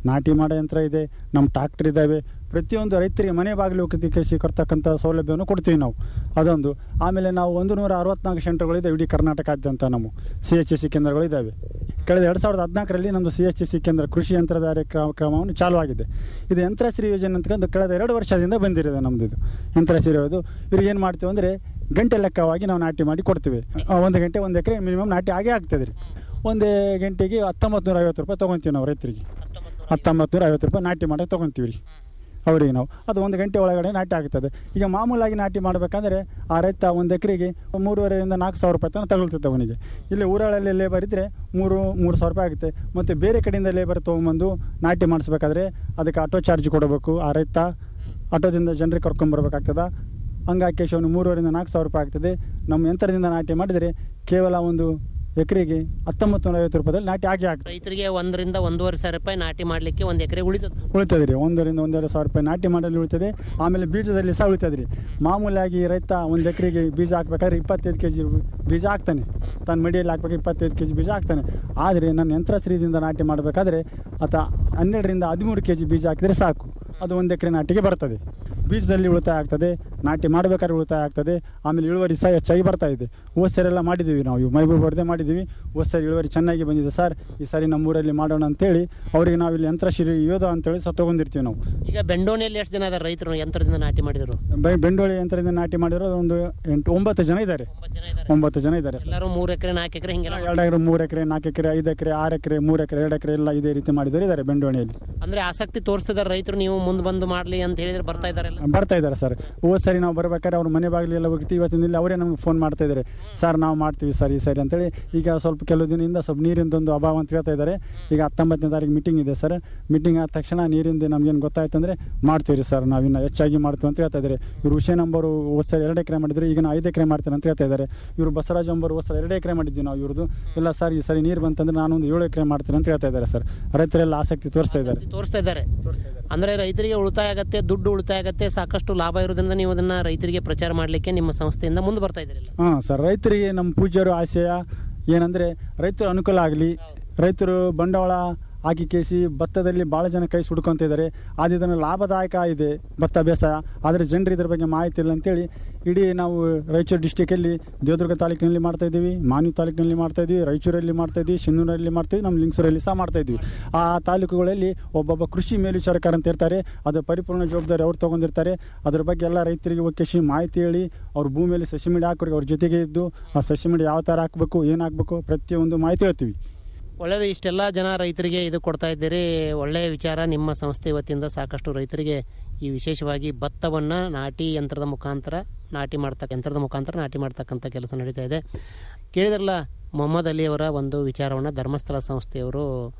ನಾಟಿ ಮಾಡೋ ಯಂತ್ರ ಇದೆ ನಮ್ಮ ಟ್ರಾಕ್ಟರ್ ಇದ್ದಾವೆ ಪ್ರತಿಯೊಂದು ರೈತರಿಗೆ ಮನೆ ಬಾಗಿಲು ಕೃಷಿ ಕೊಡ್ತಕ್ಕಂಥ ಸೌಲಭ್ಯವನ್ನು ಕೊಡ್ತೀವಿ ನಾವು ಅದೊಂದು ಆಮೇಲೆ ನಾವು ಒಂದು ನೂರ ಅರವತ್ನಾಲ್ಕು ಸೆಂಟರ್ಗಳಿದೆ ಇಡೀ ಕರ್ನಾಟಕಾದ್ಯಂತ ನಮ್ಮ ಸಿ ಎಚ್ ಸಿ ಕೇಂದ್ರಗಳಿದ್ದಾವೆ ಕಳೆದ ಎರಡು ಸಾವಿರದ ಹದಿನಾಲ್ಕರಲ್ಲಿ ನಮ್ಮದು ಸಿ ಎಚ್ ಸಿ ಕೇಂದ್ರ ಕೃಷಿ ಯಂತ್ರಧಾರೆ ಕ್ರಮ ಕ್ರಮವನ್ನು ಚಾಲುವಾಗಿದೆ ಇದು ಯಂತ್ರಶ್ರೀ ಯೋಜನೆ ಅಂತಕ್ಕಂಥ ಕಳೆದ ಎರಡು ವರ್ಷದಿಂದ ಬಂದಿರೋದು ನಮ್ಮದು ಇದು ಯಂತ್ರಶ್ರೀ ಇರೋದು ಇವ್ರಿಗೆ ಏನು ಮಾಡ್ತೀವಿ ಅಂದರೆ ಗಂಟೆ ಲೆಕ್ಕವಾಗಿ ನಾವು ನಾಟಿ ಮಾಡಿ ಕೊಡ್ತೀವಿ ಆ, ಒಂದು ಗಂಟೆ ಒಂದು ಎಕರೆ ಮಿನಿಮಮ್ ನಾಟಿ ಆಗೇ ಆಗ್ತದೆ ರೀ ಒಂದು ಗಂಟೆಗೆ ಹತ್ತೊಂಬತ್ತು ನೂರ ಐವತ್ತು ರೂಪಾಯಿ ತೊಗೊತೀವಿ ನಾವು ರೈತರಿಗೆ ಹತ್ತೊಂಬತ್ತು ನೂರ ಐವತ್ತು ರೂಪಾಯಿ ನಾಟಿ ಮಾಡೋಕೆ ತೊಗೊತೀವಿ ರೀ ಅವರಿಗೆ ನಾವು ಅದು ಒಂದು ಗಂಟೆ ಒಳಗಡೆ ನಾಟಿ ಆಗ್ತದೆ ಈಗ ಮಾಮೂಲಾಗಿ ನಾಟಿ ಮಾಡಬೇಕಂದ್ರೆ ಆ ರೈತ ಒಂದು ಎಕರೆಗೆ ಮೂರುವರೆಯಿಂದ ನಾಲ್ಕು ಸಾವಿರ ರೂಪಾಯಿ ತನಕ ತಗೊಳ್ತೈತೆ ಅವನಿಗೆ ಇಲ್ಲಿ ಊರಗಳಲ್ಲಿ ಲೇಬರ್ ಇದ್ದರೆ ಮೂರು ಮೂರು ಸಾವಿರ ರೂಪಾಯಿ ಆಗುತ್ತೆ ಮತ್ತು ಬೇರೆ ಕಡೆಯಿಂದ ಲೇಬರ್ ತೊಗೊಂಬಂದು ನಾಟಿ ಮಾಡಿಸ್ಬೇಕಾದ್ರೆ ಅದಕ್ಕೆ ಆಟೋ ಚಾರ್ಜ್ ಕೊಡಬೇಕು ಆ ರೈತ ಆಟೋದಿಂದ ಜನರಿಗೆ ಕರ್ಕೊಂಬರ್ಬೇಕಾಗ್ತದೆ ಹಂಗಾಗಿ ಅವನು ಮೂರುವರೆಯಿಂದ ನಾಲ್ಕು ಸಾವಿರ ರೂಪಾಯಿ ಆಗ್ತದೆ ನಮ್ಮ ಯಂತ್ರದಿಂದ ನಾಟಿ ಮಾಡಿದರೆ ಕೇವಲ ಒಂದು ಎಕರೆಗೆ ಹತ್ತೊಂಬತ್ತು ನೂರ ಐವತ್ತು ರೂಪಾಯಿದಲ್ಲಿ ನಾಟಿ ಆಗಿ ಆಗ್ತದೆ ರೈತರಿಗೆ ಒಂದರಿಂದ ಒಂದೂವರೆ ಸಾವಿರ ರೂಪಾಯಿ ನಾಟಿ ಮಾಡಲಿಕ್ಕೆ ಒಂದು ಎಕರೆ ಉಳಿತದೆ ಉಳಿತದೆ ರೀ ಒಂದರಿಂದ ಒಂದೂವರೆ ಸಾವಿರ ರೂಪಾಯಿ ನಾಟಿ ಮಾಡಲು ಉಳಿತದೆ ಆಮೇಲೆ ಬೀಜದಲ್ಲಿ ಸಹ ಉಳಿತದೆ ರೀ ಮಾಮೂಲಾಗಿ ರೈತ ಒಂದು ಎಕರೆಗೆ ಬೀಜ ಹಾಕ್ಬೇಕಾದ್ರೆ ಇಪ್ಪತ್ತೈದು ಕೆ ಜಿ ಬೀಜ ಹಾಕ್ತಾನೆ ತನ್ನ ಮಡಿಯಲ್ಲಿ ಹಾಕ್ಬೇಕು ಇಪ್ಪತ್ತೈದು ಕೆ ಜಿ ಬೀಜ ಹಾಕ್ತಾನೆ ಆದರೆ ನನ್ನ ಯಂತ್ರಶ್ರೀದಿಂದ ನಾಟಿ ಮಾಡಬೇಕಾದ್ರೆ ಆತ ಹನ್ನೆರಡರಿಂದ ಹದಿಮೂರು ಕೆ ಜಿ ಬೀಜ ಹಾಕಿದರೆ ಸಾಕು ಅದು ಒಂದು ಎಕರೆ ನಾಟಿಗೆ ಬರ್ತದೆ ಬೀಜದಲ್ಲಿ ಉಳಿತಾಯ ಆಗ್ತದೆ ನಾಟಿ ಮಾಡಬೇಕಾದ್ರೆ ಉಳಿತಾಯ ಆಗ್ತದೆ ಆಮೇಲೆ ಇಳುವರಿ ಸಹ ಹೆಚ್ಚಾಗಿ ಬರ್ತಾ ಇದೆ ಹೋದ ಸರಿ ಎಲ್ಲ ಮಾಡಿದ್ದೀವಿ ನಾವು ಇವು ಮೈಬೂರು ಬರ್ದೆ ಮಾಡಿದ್ದೀವಿ ಹೋದ ಸರಿ ಇಳುವರಿ ಚೆನ್ನಾಗಿ ಬಂದಿದೆ ಸರ್ ಈ ಸಾರಿ ನಮ್ಮೂರಲ್ಲಿ ಮಾಡೋಣ ಅಂತೇಳಿ ಅವರಿಗೆ ನಾವು ಇಲ್ಲಿ ಯಂತ್ರಶ್ರೀ ಯೋಧ ಅಂತೇಳಿ ಸಹ ತೊಗೊಂಡಿರ್ತೀವಿ ನಾವು ಈಗ ಬೆಂಡೋಣಿಯಲ್ಲಿ ಎಷ್ಟು ಜನ ಅದಾರ ರೈತರು ಯಂತ್ರದಿಂದ ನಾಟಿ ಮಾಡಿದ್ರು ಬೆ- ಬೆಂಡೋಳಿ ಯಂತ್ರದಿಂದ ನಾಟಿ ಮಾಡಿರೋದು ಒಂದು ಎಂಟು ಒಂಬತ್ತು ಜನ ಇದ್ದಾರೆ ಒಂಬತ್ತು ಜನ ಇದ್ದಾರೆ ಸರ್ ಎಲ್ಲರೂ ಮೂರು ಎಕರೆ ನಾಲ್ಕು ಎಕರೆ ಹಿಂಗೆಲ್ಲ ಎರಡು ಎಕರೆ ಮೂರು ಎಕರೆ ನಾಲ್ಕು ಎಕರೆ ಐದು ಎಕರೆ ಆರು ಎಕರೆ ಮೂರು ಎಕರೆ ಎರಡು ಎಕರೆ ಎಲ್ಲ ಇದೇ ರೀತಿ ಮಾಡಿದವರು ಇದ್ದಾರೆ ಬೆಂಡೋಣಿಯಲ್ಲಿ ಅಂದ್ರೆ ಆಸಕ್ತಿ ತೋರಿಸಿದಾರೆ ರೈತರು ನೀವು ಮುಂದೆ ಬಂದು ಮಾಡ್ಲಿ ಅಂತ ಹೇಳಿದ್ರೆ ಬರ್ತಾ ಇದಾರೆಲ್ಲ ಬರ್ತಾ ಇದ್ದಾರೆ ಸರ್ ಹೋದ್ ಸರಿ ನಾವು ಬರ್ಬೇಕಾದ್ರೆ ಅವ್ರ ಮನೆ ಬಾಗಿಲು ಎಲ್ಲ ಹೋಗ್ತೀವಿ ಇವತ್ತಿನ ಇಲ್ಲಿ ಅವರೇ ನಮ್ಗೆ ಫೋನ್ ಮಾಡ್ತಾ ಇದ್ದಾರೆ ಸರ್ ನಾವು ಮಾಡ್ತೀವಿ ಸರ್ ಈ ಸರಿ ಅಂತೇಳಿ ಈಗ ಸ್ವಲ್ಪ ಕೆಲವು ದಿನದಿಂದ ಸ್ವಲ್ಪ ನೀರಿಂದೊಂದು ಅಭಾವ ಅಂತ ಹೇಳ್ತಾ ಇದ್ದಾರೆ ಈಗ ಹತ್ತೊಂಬತ್ತನೇ ತಾರೀಕು ಮೀಟಿಂಗ್ ಇದೆ ಸರ್ ಮೀಟಿಂಗ್ ಆದ ತಕ್ಷಣ ನೀರಿಂದ ನಮ್ಗೇನು ಗೊತ್ತಾಯ್ತು ಅಂದರೆ ಮಾಡ್ತೀವಿ ರೀ ಸರ್ ನಾವು ಇನ್ನು ಹೆಚ್ಚಾಗಿ ಮಾಡ್ತೀವಿ ಅಂತ ಹೇಳ್ತಾ ಇದ್ದಾರೆ ಇವರು ಹುಷೇನ್ ನಂಬರು ಹೋದ್ ಸರಿ ಎರಡು ಎಕರೆ ಮಾಡಿದ್ರು ಈಗ ನಾವು ಐದು ಎಕರೆ ಮಾಡ್ತೇನೆ ಅಂತ ಹೇಳ್ತಾ ಇದ್ದಾರೆ ಇವರು ಬಸವರಾಜ್ ಅಂಬರು ಹೋದ್ ಸರಿ ಎರಡು ಎಕರೆ ಮಾಡಿದ್ವಿ ನಾವು ಇವ್ರದ್ದು ಇಲ್ಲ ಸರ್ ಈ ಸರಿ ನೀರು ಬಂತಂದ್ರೆ ನಾನು ಒಂದು ಏಳು ಎಕರೆ ಮಾಡ್ತೇನೆ ಅಂತ ಹೇಳ್ತಾ ಇದ್ದಾರೆ ಸರ್ ರೈತರೆಲ್ಲ ಆಸಕ್ತಿ ತೋರಿಸ್ತಾ ಇದ್ದಾರೆ ತೋರಿಸ್ತಾ ಇದ್ದಾರೆ ಅಂದ್ರೆ ರೈತರಿಗೆ ಉಳಿತಾಯ ಆಗತ್ತೆ ದುಡ್ಡು ಉಳಿತಾಯ ಆಗತ್ತೆ ಸಾಕಷ್ಟು ಲಾಭ ಇರೋದ್ರಿಂದ ನೀವು ಅದನ್ನ ರೈತರಿಗೆ ಪ್ರಚಾರ ಮಾಡಲಿಕ್ಕೆ ನಿಮ್ಮ ಸಂಸ್ಥೆಯಿಂದ ಮುಂದೆ ಬರ್ತಾ ಇದ್ದೀರಲ್ಲ ಹಾಂ ಸರ್ ರೈತರಿಗೆ ನಮ್ಮ ಪೂಜ್ಯರು ಆಶಯ ಏನಂದರೆ ರೈತರು ಅನುಕೂಲ ಆಗಲಿ ರೈತರು ಬಂಡವಾಳ ಹಾಕಿ ಕೇಸಿ ಭತ್ತದಲ್ಲಿ ಭಾಳ ಜನ ಕೈ ಸುಡ್ಕೊತಿದ್ದಾರೆ ಅದು ಇದನ್ನು ಲಾಭದಾಯಕ ಇದೆ ಭತ್ತ ಬೇಸಾಯ ಆದರೆ ಜನರು ಇದ್ರ ಬಗ್ಗೆ ಮಾಹಿತಿ ಇಲ್ಲ ಅಂತೇಳಿ ಇಡೀ ನಾವು ರಾಯಚೂರು ಡಿಸ್ಟಿಕಲ್ಲಿ ದೇವದುರ್ಗ ತಾಲೂಕಿನಲ್ಲಿ ಮಾಡ್ತಾ ಇದ್ದೀವಿ ಮಾನ್ವಿ ತಾಲೂಕಿನಲ್ಲಿ ಮಾಡ್ತಾ ಇದ್ದೀವಿ ರಾಯಚೂರಲ್ಲಿ ಮಾಡ್ತಾ ಇದ್ದೀವಿ ಸಿನ್ನೂರಲ್ಲಿ ಮಾಡ್ತೀವಿ ನಮ್ಮ ಲಿಂಗಸೂರಲ್ಲಿ ಸಹ ಮಾಡ್ತಾ ಇದ್ದೀವಿ ಆ ತಾಲೂಕುಗಳಲ್ಲಿ ಒಬ್ಬೊಬ್ಬ ಕೃಷಿ ಮೇಲ್ವಿಚಾರಕರ ಅಂತ ಇರ್ತಾರೆ ಅದು ಪರಿಪೂರ್ಣ ಜವಾಬ್ದಾರಿ ಅವ್ರು ತೊಗೊಂಡಿರ್ತಾರೆ ಅದ್ರ ಬಗ್ಗೆ ಎಲ್ಲ ರೈತರಿಗೆ ಒಕ್ಕೇಶಿ ಮಾಹಿತಿ ಹೇಳಿ ಅವ್ರ ಭೂಮಿಯಲ್ಲಿ ಸಸಿ ಮಿಡಿ ಹಾಕೋರಿಗೆ ಅವ್ರ ಜೊತೆಗೆ ಇದ್ದು ಆ ಸಸಿ ಮಿಡಿ ಯಾವ ಥರ ಹಾಕಬೇಕು ಏನು ಹಾಕಬೇಕು ಪ್ರತಿಯೊಂದು ಮಾಹಿತಿ ಹೇಳ್ತೀವಿ ಒಳ್ಳೆಯದು ಇಷ್ಟೆಲ್ಲ ಜನ ರೈತರಿಗೆ ಇದು ಕೊಡ್ತಾ ಇದ್ದೀರಿ ಒಳ್ಳೆಯ ವಿಚಾರ ನಿಮ್ಮ ಸಂಸ್ಥೆ ವತಿಯಿಂದ ಸಾಕಷ್ಟು ರೈತರಿಗೆ ಈ ವಿಶೇಷವಾಗಿ ಭತ್ತವನ್ನು ನಾಟಿ ಯಂತ್ರದ ಮುಖಾಂತರ ನಾಟಿ ಮಾಡ್ತಕ್ಕ ಯಂತ್ರದ ಮುಖಾಂತರ ನಾಟಿ ಮಾಡ್ತಕ್ಕಂಥ ಕೆಲಸ ನಡೀತಾ ಇದೆ ಕೇಳಿದ್ರಲ್ಲ ಮೊಹಮ್ಮದ್ ಅಲಿ ಅವರ ಒಂದು ವಿಚಾರವನ್ನು ಧರ್ಮಸ್ಥಳ ಸಂಸ್ಥೆಯವರು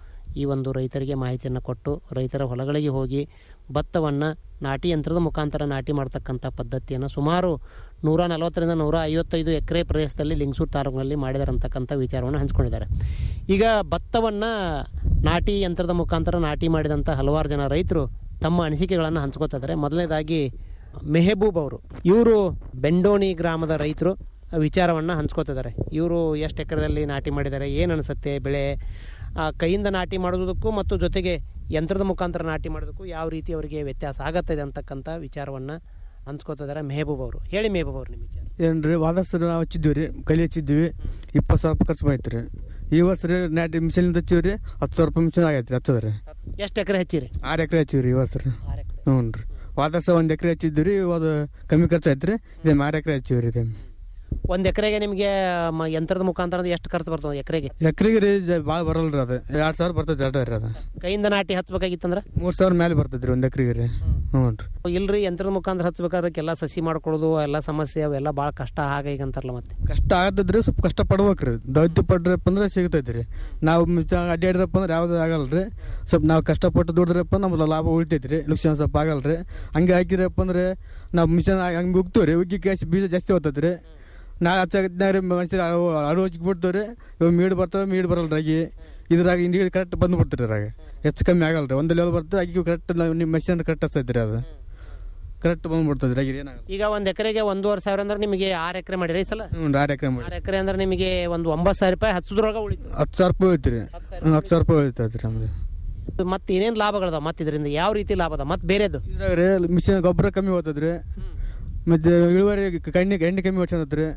ಈ ಒಂದು ರೈತರಿಗೆ ಮಾಹಿತಿಯನ್ನು ಕೊಟ್ಟು ರೈತರ ಹೊಲಗಳಿಗೆ ಹೋಗಿ ಭತ್ತವನ್ನು ನಾಟಿ ಯಂತ್ರದ ಮುಖಾಂತರ ನಾಟಿ ಮಾಡ್ತಕ್ಕಂಥ ಪದ್ಧತಿಯನ್ನು ಸುಮಾರು ನೂರ ನಲವತ್ತರಿಂದ ನೂರ ಐವತ್ತೈದು ಎಕರೆ ಪ್ರದೇಶದಲ್ಲಿ ಲಿಂಗಸೂರು ತಾಲೂಕಿನಲ್ಲಿ ಮಾಡಿದ್ದಾರೆ ಅಂತಕ್ಕಂಥ ವಿಚಾರವನ್ನು ಹಂಚ್ಕೊಂಡಿದ್ದಾರೆ ಈಗ ಭತ್ತವನ್ನು ನಾಟಿ ಯಂತ್ರದ ಮುಖಾಂತರ ನಾಟಿ ಮಾಡಿದಂಥ ಹಲವಾರು ಜನ ರೈತರು ತಮ್ಮ ಅನಿಸಿಕೆಗಳನ್ನು ಹಂಚ್ಕೋತಿದ್ದಾರೆ ಮೊದಲನೇದಾಗಿ ಮೆಹಬೂಬ್ ಅವರು ಇವರು ಬೆಂಡೋಣಿ ಗ್ರಾಮದ ರೈತರು ವಿಚಾರವನ್ನು ಹಂಚ್ಕೋತಿದ್ದಾರೆ ಇವರು ಎಷ್ಟು ಎಕರೆದಲ್ಲಿ ನಾಟಿ ಮಾಡಿದ್ದಾರೆ ಏನು ಅನಿಸುತ್ತೆ ಬೆಳೆ ಆ, ಕೈಯಿಂದ ನಾಟಿ ಮಾಡೋದಕ್ಕೂ ಮತ್ತು ಜೊತೆಗೆ ಯಂತ್ರದ ಮುಖಾಂತರ ನಾಟಿ ಮಾಡೋದಕ್ಕೂ ಯಾವ ರೀತಿ ಅವರಿಗೆ ವ್ಯತ್ಯಾಸ ಆಗತ್ತದೆ ಅಂತಕ್ಕಂಥ ವಿಚಾರವನ್ನು ಹಂಚ್ಕೋತಿದ್ದಾರೆ ಮೆಹಬೂಬ್ ಅವರು ಹೇಳಿ ಮೆಹಬೂಬ್ ಅವರು ನಿಮ್ಮ ವಿಚಾರ ಏನ್ರಿ ವಾದಸ್ಸು ನಾವು ಹಚ್ಚಿದ್ವಿ ರೀ ಕಲಿ ಹಚ್ಚಿದ್ವಿ ಇಪ್ಪತ್ತು ಸಾವಿರ ರೂಪಾಯಿ ಖರ್ಚು ಮಾಡೈತೆ ರೀ ಈ ವರ್ಷ ರೀ ನಾಟಿ ಮಿಷಿನಿಂದ ಹಚ್ಚಿವಿ ರೀ ಹತ್ತು ಸಾವಿರ ರೂಪಾಯಿ ಮಿಷಿನ್ ಆಗೈತೆ ರೀ ಹಚ್ಚದ ರೀ ಎಷ್ಟು ಎಕರೆ ಹಚ್ಚಿರಿ ಆರು ಎಕರೆ ಹಚ್ಚಿವಿ ರೀ ಈ ವರ್ಷ ರೀ ಹ್ಞೂ ರೀ ವಾದರ್ಸ ಒಂದು ಎಕರೆ ಹಚ್ಚಿದ್ವಿ ರೀ ಅದು ಕಮ್ಮಿ ಖರ್ಚು ಆಯ್ತು ರೀ ಇದು ಆರು ಎಕರೆ ಹಚ್ಚಿವಿ ರೀ ಇದು ಒಂದು ಎಕರೆಗೆ ನಿಮಗೆ ಮ- ಯಂತ್ರದ ಮುಖಾಂತರ ಎಷ್ಟು ಖರ್ಚು ಬರ್ತದೆ ಎಕರೆಗೆ ಎಕರೆಗೆ ರೀ ಭಾಳ ಬರಲ್ಲ ರೀ ಅದು ಎರಡು ಸಾವಿರ ಬರ್ತದೆ ಎರಡು ರೀ ಅದು ಕೈಯಿಂದ ನಾಟಿ ಹಚ್ಬೇಕಾಗಿತ್ತಂದ್ರೆ ಮೂರು ಸಾವಿರ ಮೇಲೆ ಬರ್ತದೆ ರೀ ಒಂದು ಎಕರೆಗೆ ರೀ ಹ್ಞೂ ರೀ ಇಲ್ರಿ ಯಂತ್ರದ ಮುಖಾಂತರ ಹಚ್ಬೇಕಾದ್ರೆ ಎಲ್ಲ ಸಸಿ ಮಾಡ್ಕೊಳ್ಳೋದು ಎಲ್ಲ ಸಮಸ್ಯೆ ಅವೆಲ್ಲ ಭಾಳ ಕಷ್ಟ ಹಾಗ ಈಗ ಅಂತಾರಲ್ಲ ಮತ್ತೆ ಕಷ್ಟ ಆಗತ್ತದ್ರಿ ಸ್ವಲ್ಪ ಕಷ್ಟ ಪಡ್ಬೇಕು ರೀ ದೌತ್ಯ ಪಡ್ರಪ್ಪ ಅಂದ್ರೆ ಸಿಗ್ತೈತಿ ರೀ ನಾವು ಮಿತ ಅಡ್ಡಾಡ್ರಪ್ಪ ಅಂದ್ರೆ ಯಾವ್ದು ಆಗಲ್ಲ ರೀ ಸ್ವಲ್ಪ ನಾವು ಕಷ್ಟಪಟ್ಟು ದುಡಿದ್ರಪ್ಪ ನಮ್ದು ಲಾಭ ಉಳಿತೈತಿ ರೀ ಲುಕ್ಷಣ ಸ್ವಲ್ಪ ಆಗಲ್ಲ ರೀ ಹಂಗೆ ಹಾಕಿರಪ್ಪ ಅಂದ್ರೆ ನಾವು ಮಿಷನ್ ಹಂಗೆ ಉಗ್ತೀವಿ ರೀ ಉಗ್ಗಿ ಕ್ಯಾಶ್ ಬೀಜ ಜಾಸ್ತಿ ಹೋಗ್ತೈತಿ ರೀ ನಾಳೆ ಹಚ್ಚಾಗ ರೀ ಮನುಷ್ಯರು ಅಡು ಹಚ್ಚಿ ಬಿಡ್ತಾವೆ ರೀ ಇವಾಗ ಮೀಡ್ ಬರ್ತವೆ ಮೀಡ್ ಬರಲ್ಲ ರಾಗಿ ಇದ್ರಾಗ ನೀರು ಕರೆಕ್ಟ್ ಬಂದು ಬಿಡ್ತೀರಿ ಇದ್ರಾಗ ಹೆಚ್ಚು ಕಮ್ಮಿ ಆಗಲ್ಲ ರೀ ಒಂದು ಲೆವೆಲ್ ಬರ್ತದೆ ಆಗಿ ಕರೆಕ್ಟ್ ನಿಮ್ಮ ಮೆಷಿನ್ ಕರೆಕ್ಟ್ ಹಚ್ಚೈತಿ ರೀ ಅದು ಕರೆಕ್ಟ್ ಬಂದ್ಬಿಡ್ತದೆ ರಾಗಿ ಏನಾಗಲ್ಲ ಈಗ ಒಂದು ಎಕರೆಗೆ ಒಂದೂವರೆ ಸಾವಿರ ಅಂದ್ರೆ ನಿಮಗೆ ಆರು ಎಕರೆ ಮಾಡಿರಿ ಈ ಸಲ ಹ್ಞೂ ಆರು ಎಕರೆ ಮಾಡಿ ಆರು ಎಕರೆ ಅಂದ್ರೆ ನಿಮಗೆ ಒಂದು ಒಂಬತ್ತು ಸಾವಿರ ರೂಪಾಯಿ ಹಚ್ಚದ್ರೊಳಗೆ ಉಳಿತು ಹತ್ತು ಸಾವಿರ ರೂಪಾಯಿ ಹೋಯ್ತು ರೀ ಹತ್ತು ಸಾವಿರ ರೂಪಾಯಿ ಹೋಯ್ತೈತಿ ರೀ ನಮ್ದು ಮತ್ತೆ ಏನೇನು ಲಾಭಗಳದಾವ ಮತ್ತೆ ಇದರಿಂದ ಯಾವ ರೀತಿ ಲಾಭ ಅದ ಮತ್ತೆ ಬೇರೆದು ಇದ್ರಾಗ್ರಿ ಮಿಷನ್ ಗೊಬ್ಬರ ಕಮ್ಮಿ ಹೋಗ್ತದ್ರಿ ಮತ್ತೆ ಇಳುವರಿ ಕಣ್ಣಿ ಎಣ್ಣೆ ಕಮ್ಮಿ ಹೊಡ್ಸಂದ್ರಿ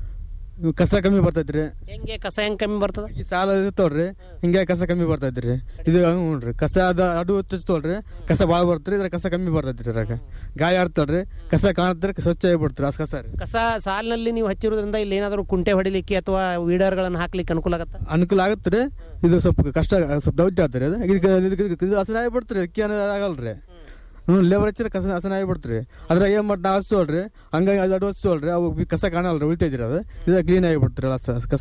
ಕಸ ಕಮ್ಮಿ ಬರ್ತೈತ್ರಿ ಹೆಂಗೆ ಕಸ ಹೆಂಗ್ ಕಮ್ಮಿ ಬರ್ತದ ಈ ಸಾಲ ಇರ್ತಾವ್ರಿ ಹಿಂಗೆ ಕಸ ಕಮ್ಮಿ ಬರ್ತೈತ್ರಿ ಇದು ಹ್ಞೂ ರೀ ಕಸ ಅದ ಅಡು ಹಚ್ಚಿಸ್ತವಲ್ರಿ ಕಸ ಭಾಳ ಬರ್ತ್ರಿ ಇದ್ರ ಕಸ ಕಮ್ಮಿ ಬರ್ತೈತ್ರಿ ಇದ್ರಾಗ ಗಾಳಿ ಆಡ್ತಾಳ್ರಿ ಕಸ ಕಾಣತ್ರಿ ಸ್ವಚ್ಛ ಆಗ್ಬಿಡ್ತ್ರಿ ಆ ಕಸ ರೀ ಕಸ ಸಾಲಿನಲ್ಲಿ ನೀವು ಹಚ್ಚಿರೋದ್ರಿಂದ ಇಲ್ಲಿ ಏನಾದರೂ ಕುಂಟೆ ಹೊಡಿಲಿಕ್ಕೆ ಅಥವಾ ವೀಡರ್ಗಳನ್ನು ಹಾಕ್ಲಿಕ್ಕೆ ಅನುಕೂಲ ಆಗತ್ತ ಅನುಕೂಲ ಆಗತ್ರಿ ಇದು ಸ್ವಲ್ಪ ಕಷ್ಟ ಸ್ವಲ್ಪ ದೌಡ್ಯ ಆತ್ರಿ ಅದು ಇದಕ್ಕೆ ಇದಕ್ಕೆ ಇದು ಹಸನ ಆಗ್ಬಿಡ್ತ್ರಿ ಅಕ್ಕಿ ಅನ್ನೋದು ಆಗಲ್ರಿ ಹ್ಞೂ ಲೇಬರ್ ಹಚ್ಚಿರ ಕಸ ಹಸನ ಆಗ್ಬಿಡ್ತ್ರಿ ಅದ್ರಾಗ ಏನು ಮಾಡಿ ನಾವು ಹಚ್ತವಲ್ರಿ ಹಂಗಾಗಿ ಅದು ಅಡು ಹಚ್ತವಲ್ರಿ ಅವು ಬಿ- ಕಸ ಕಾಣಲ್ರಿ ಉಳಿತೈತ್ರಿ ಅದು ಇದು ಕ್ಲೀನ್ ಆಗಿಬಿಡ್ತ್ರಿ ಎಲ್ಲ ಕಸ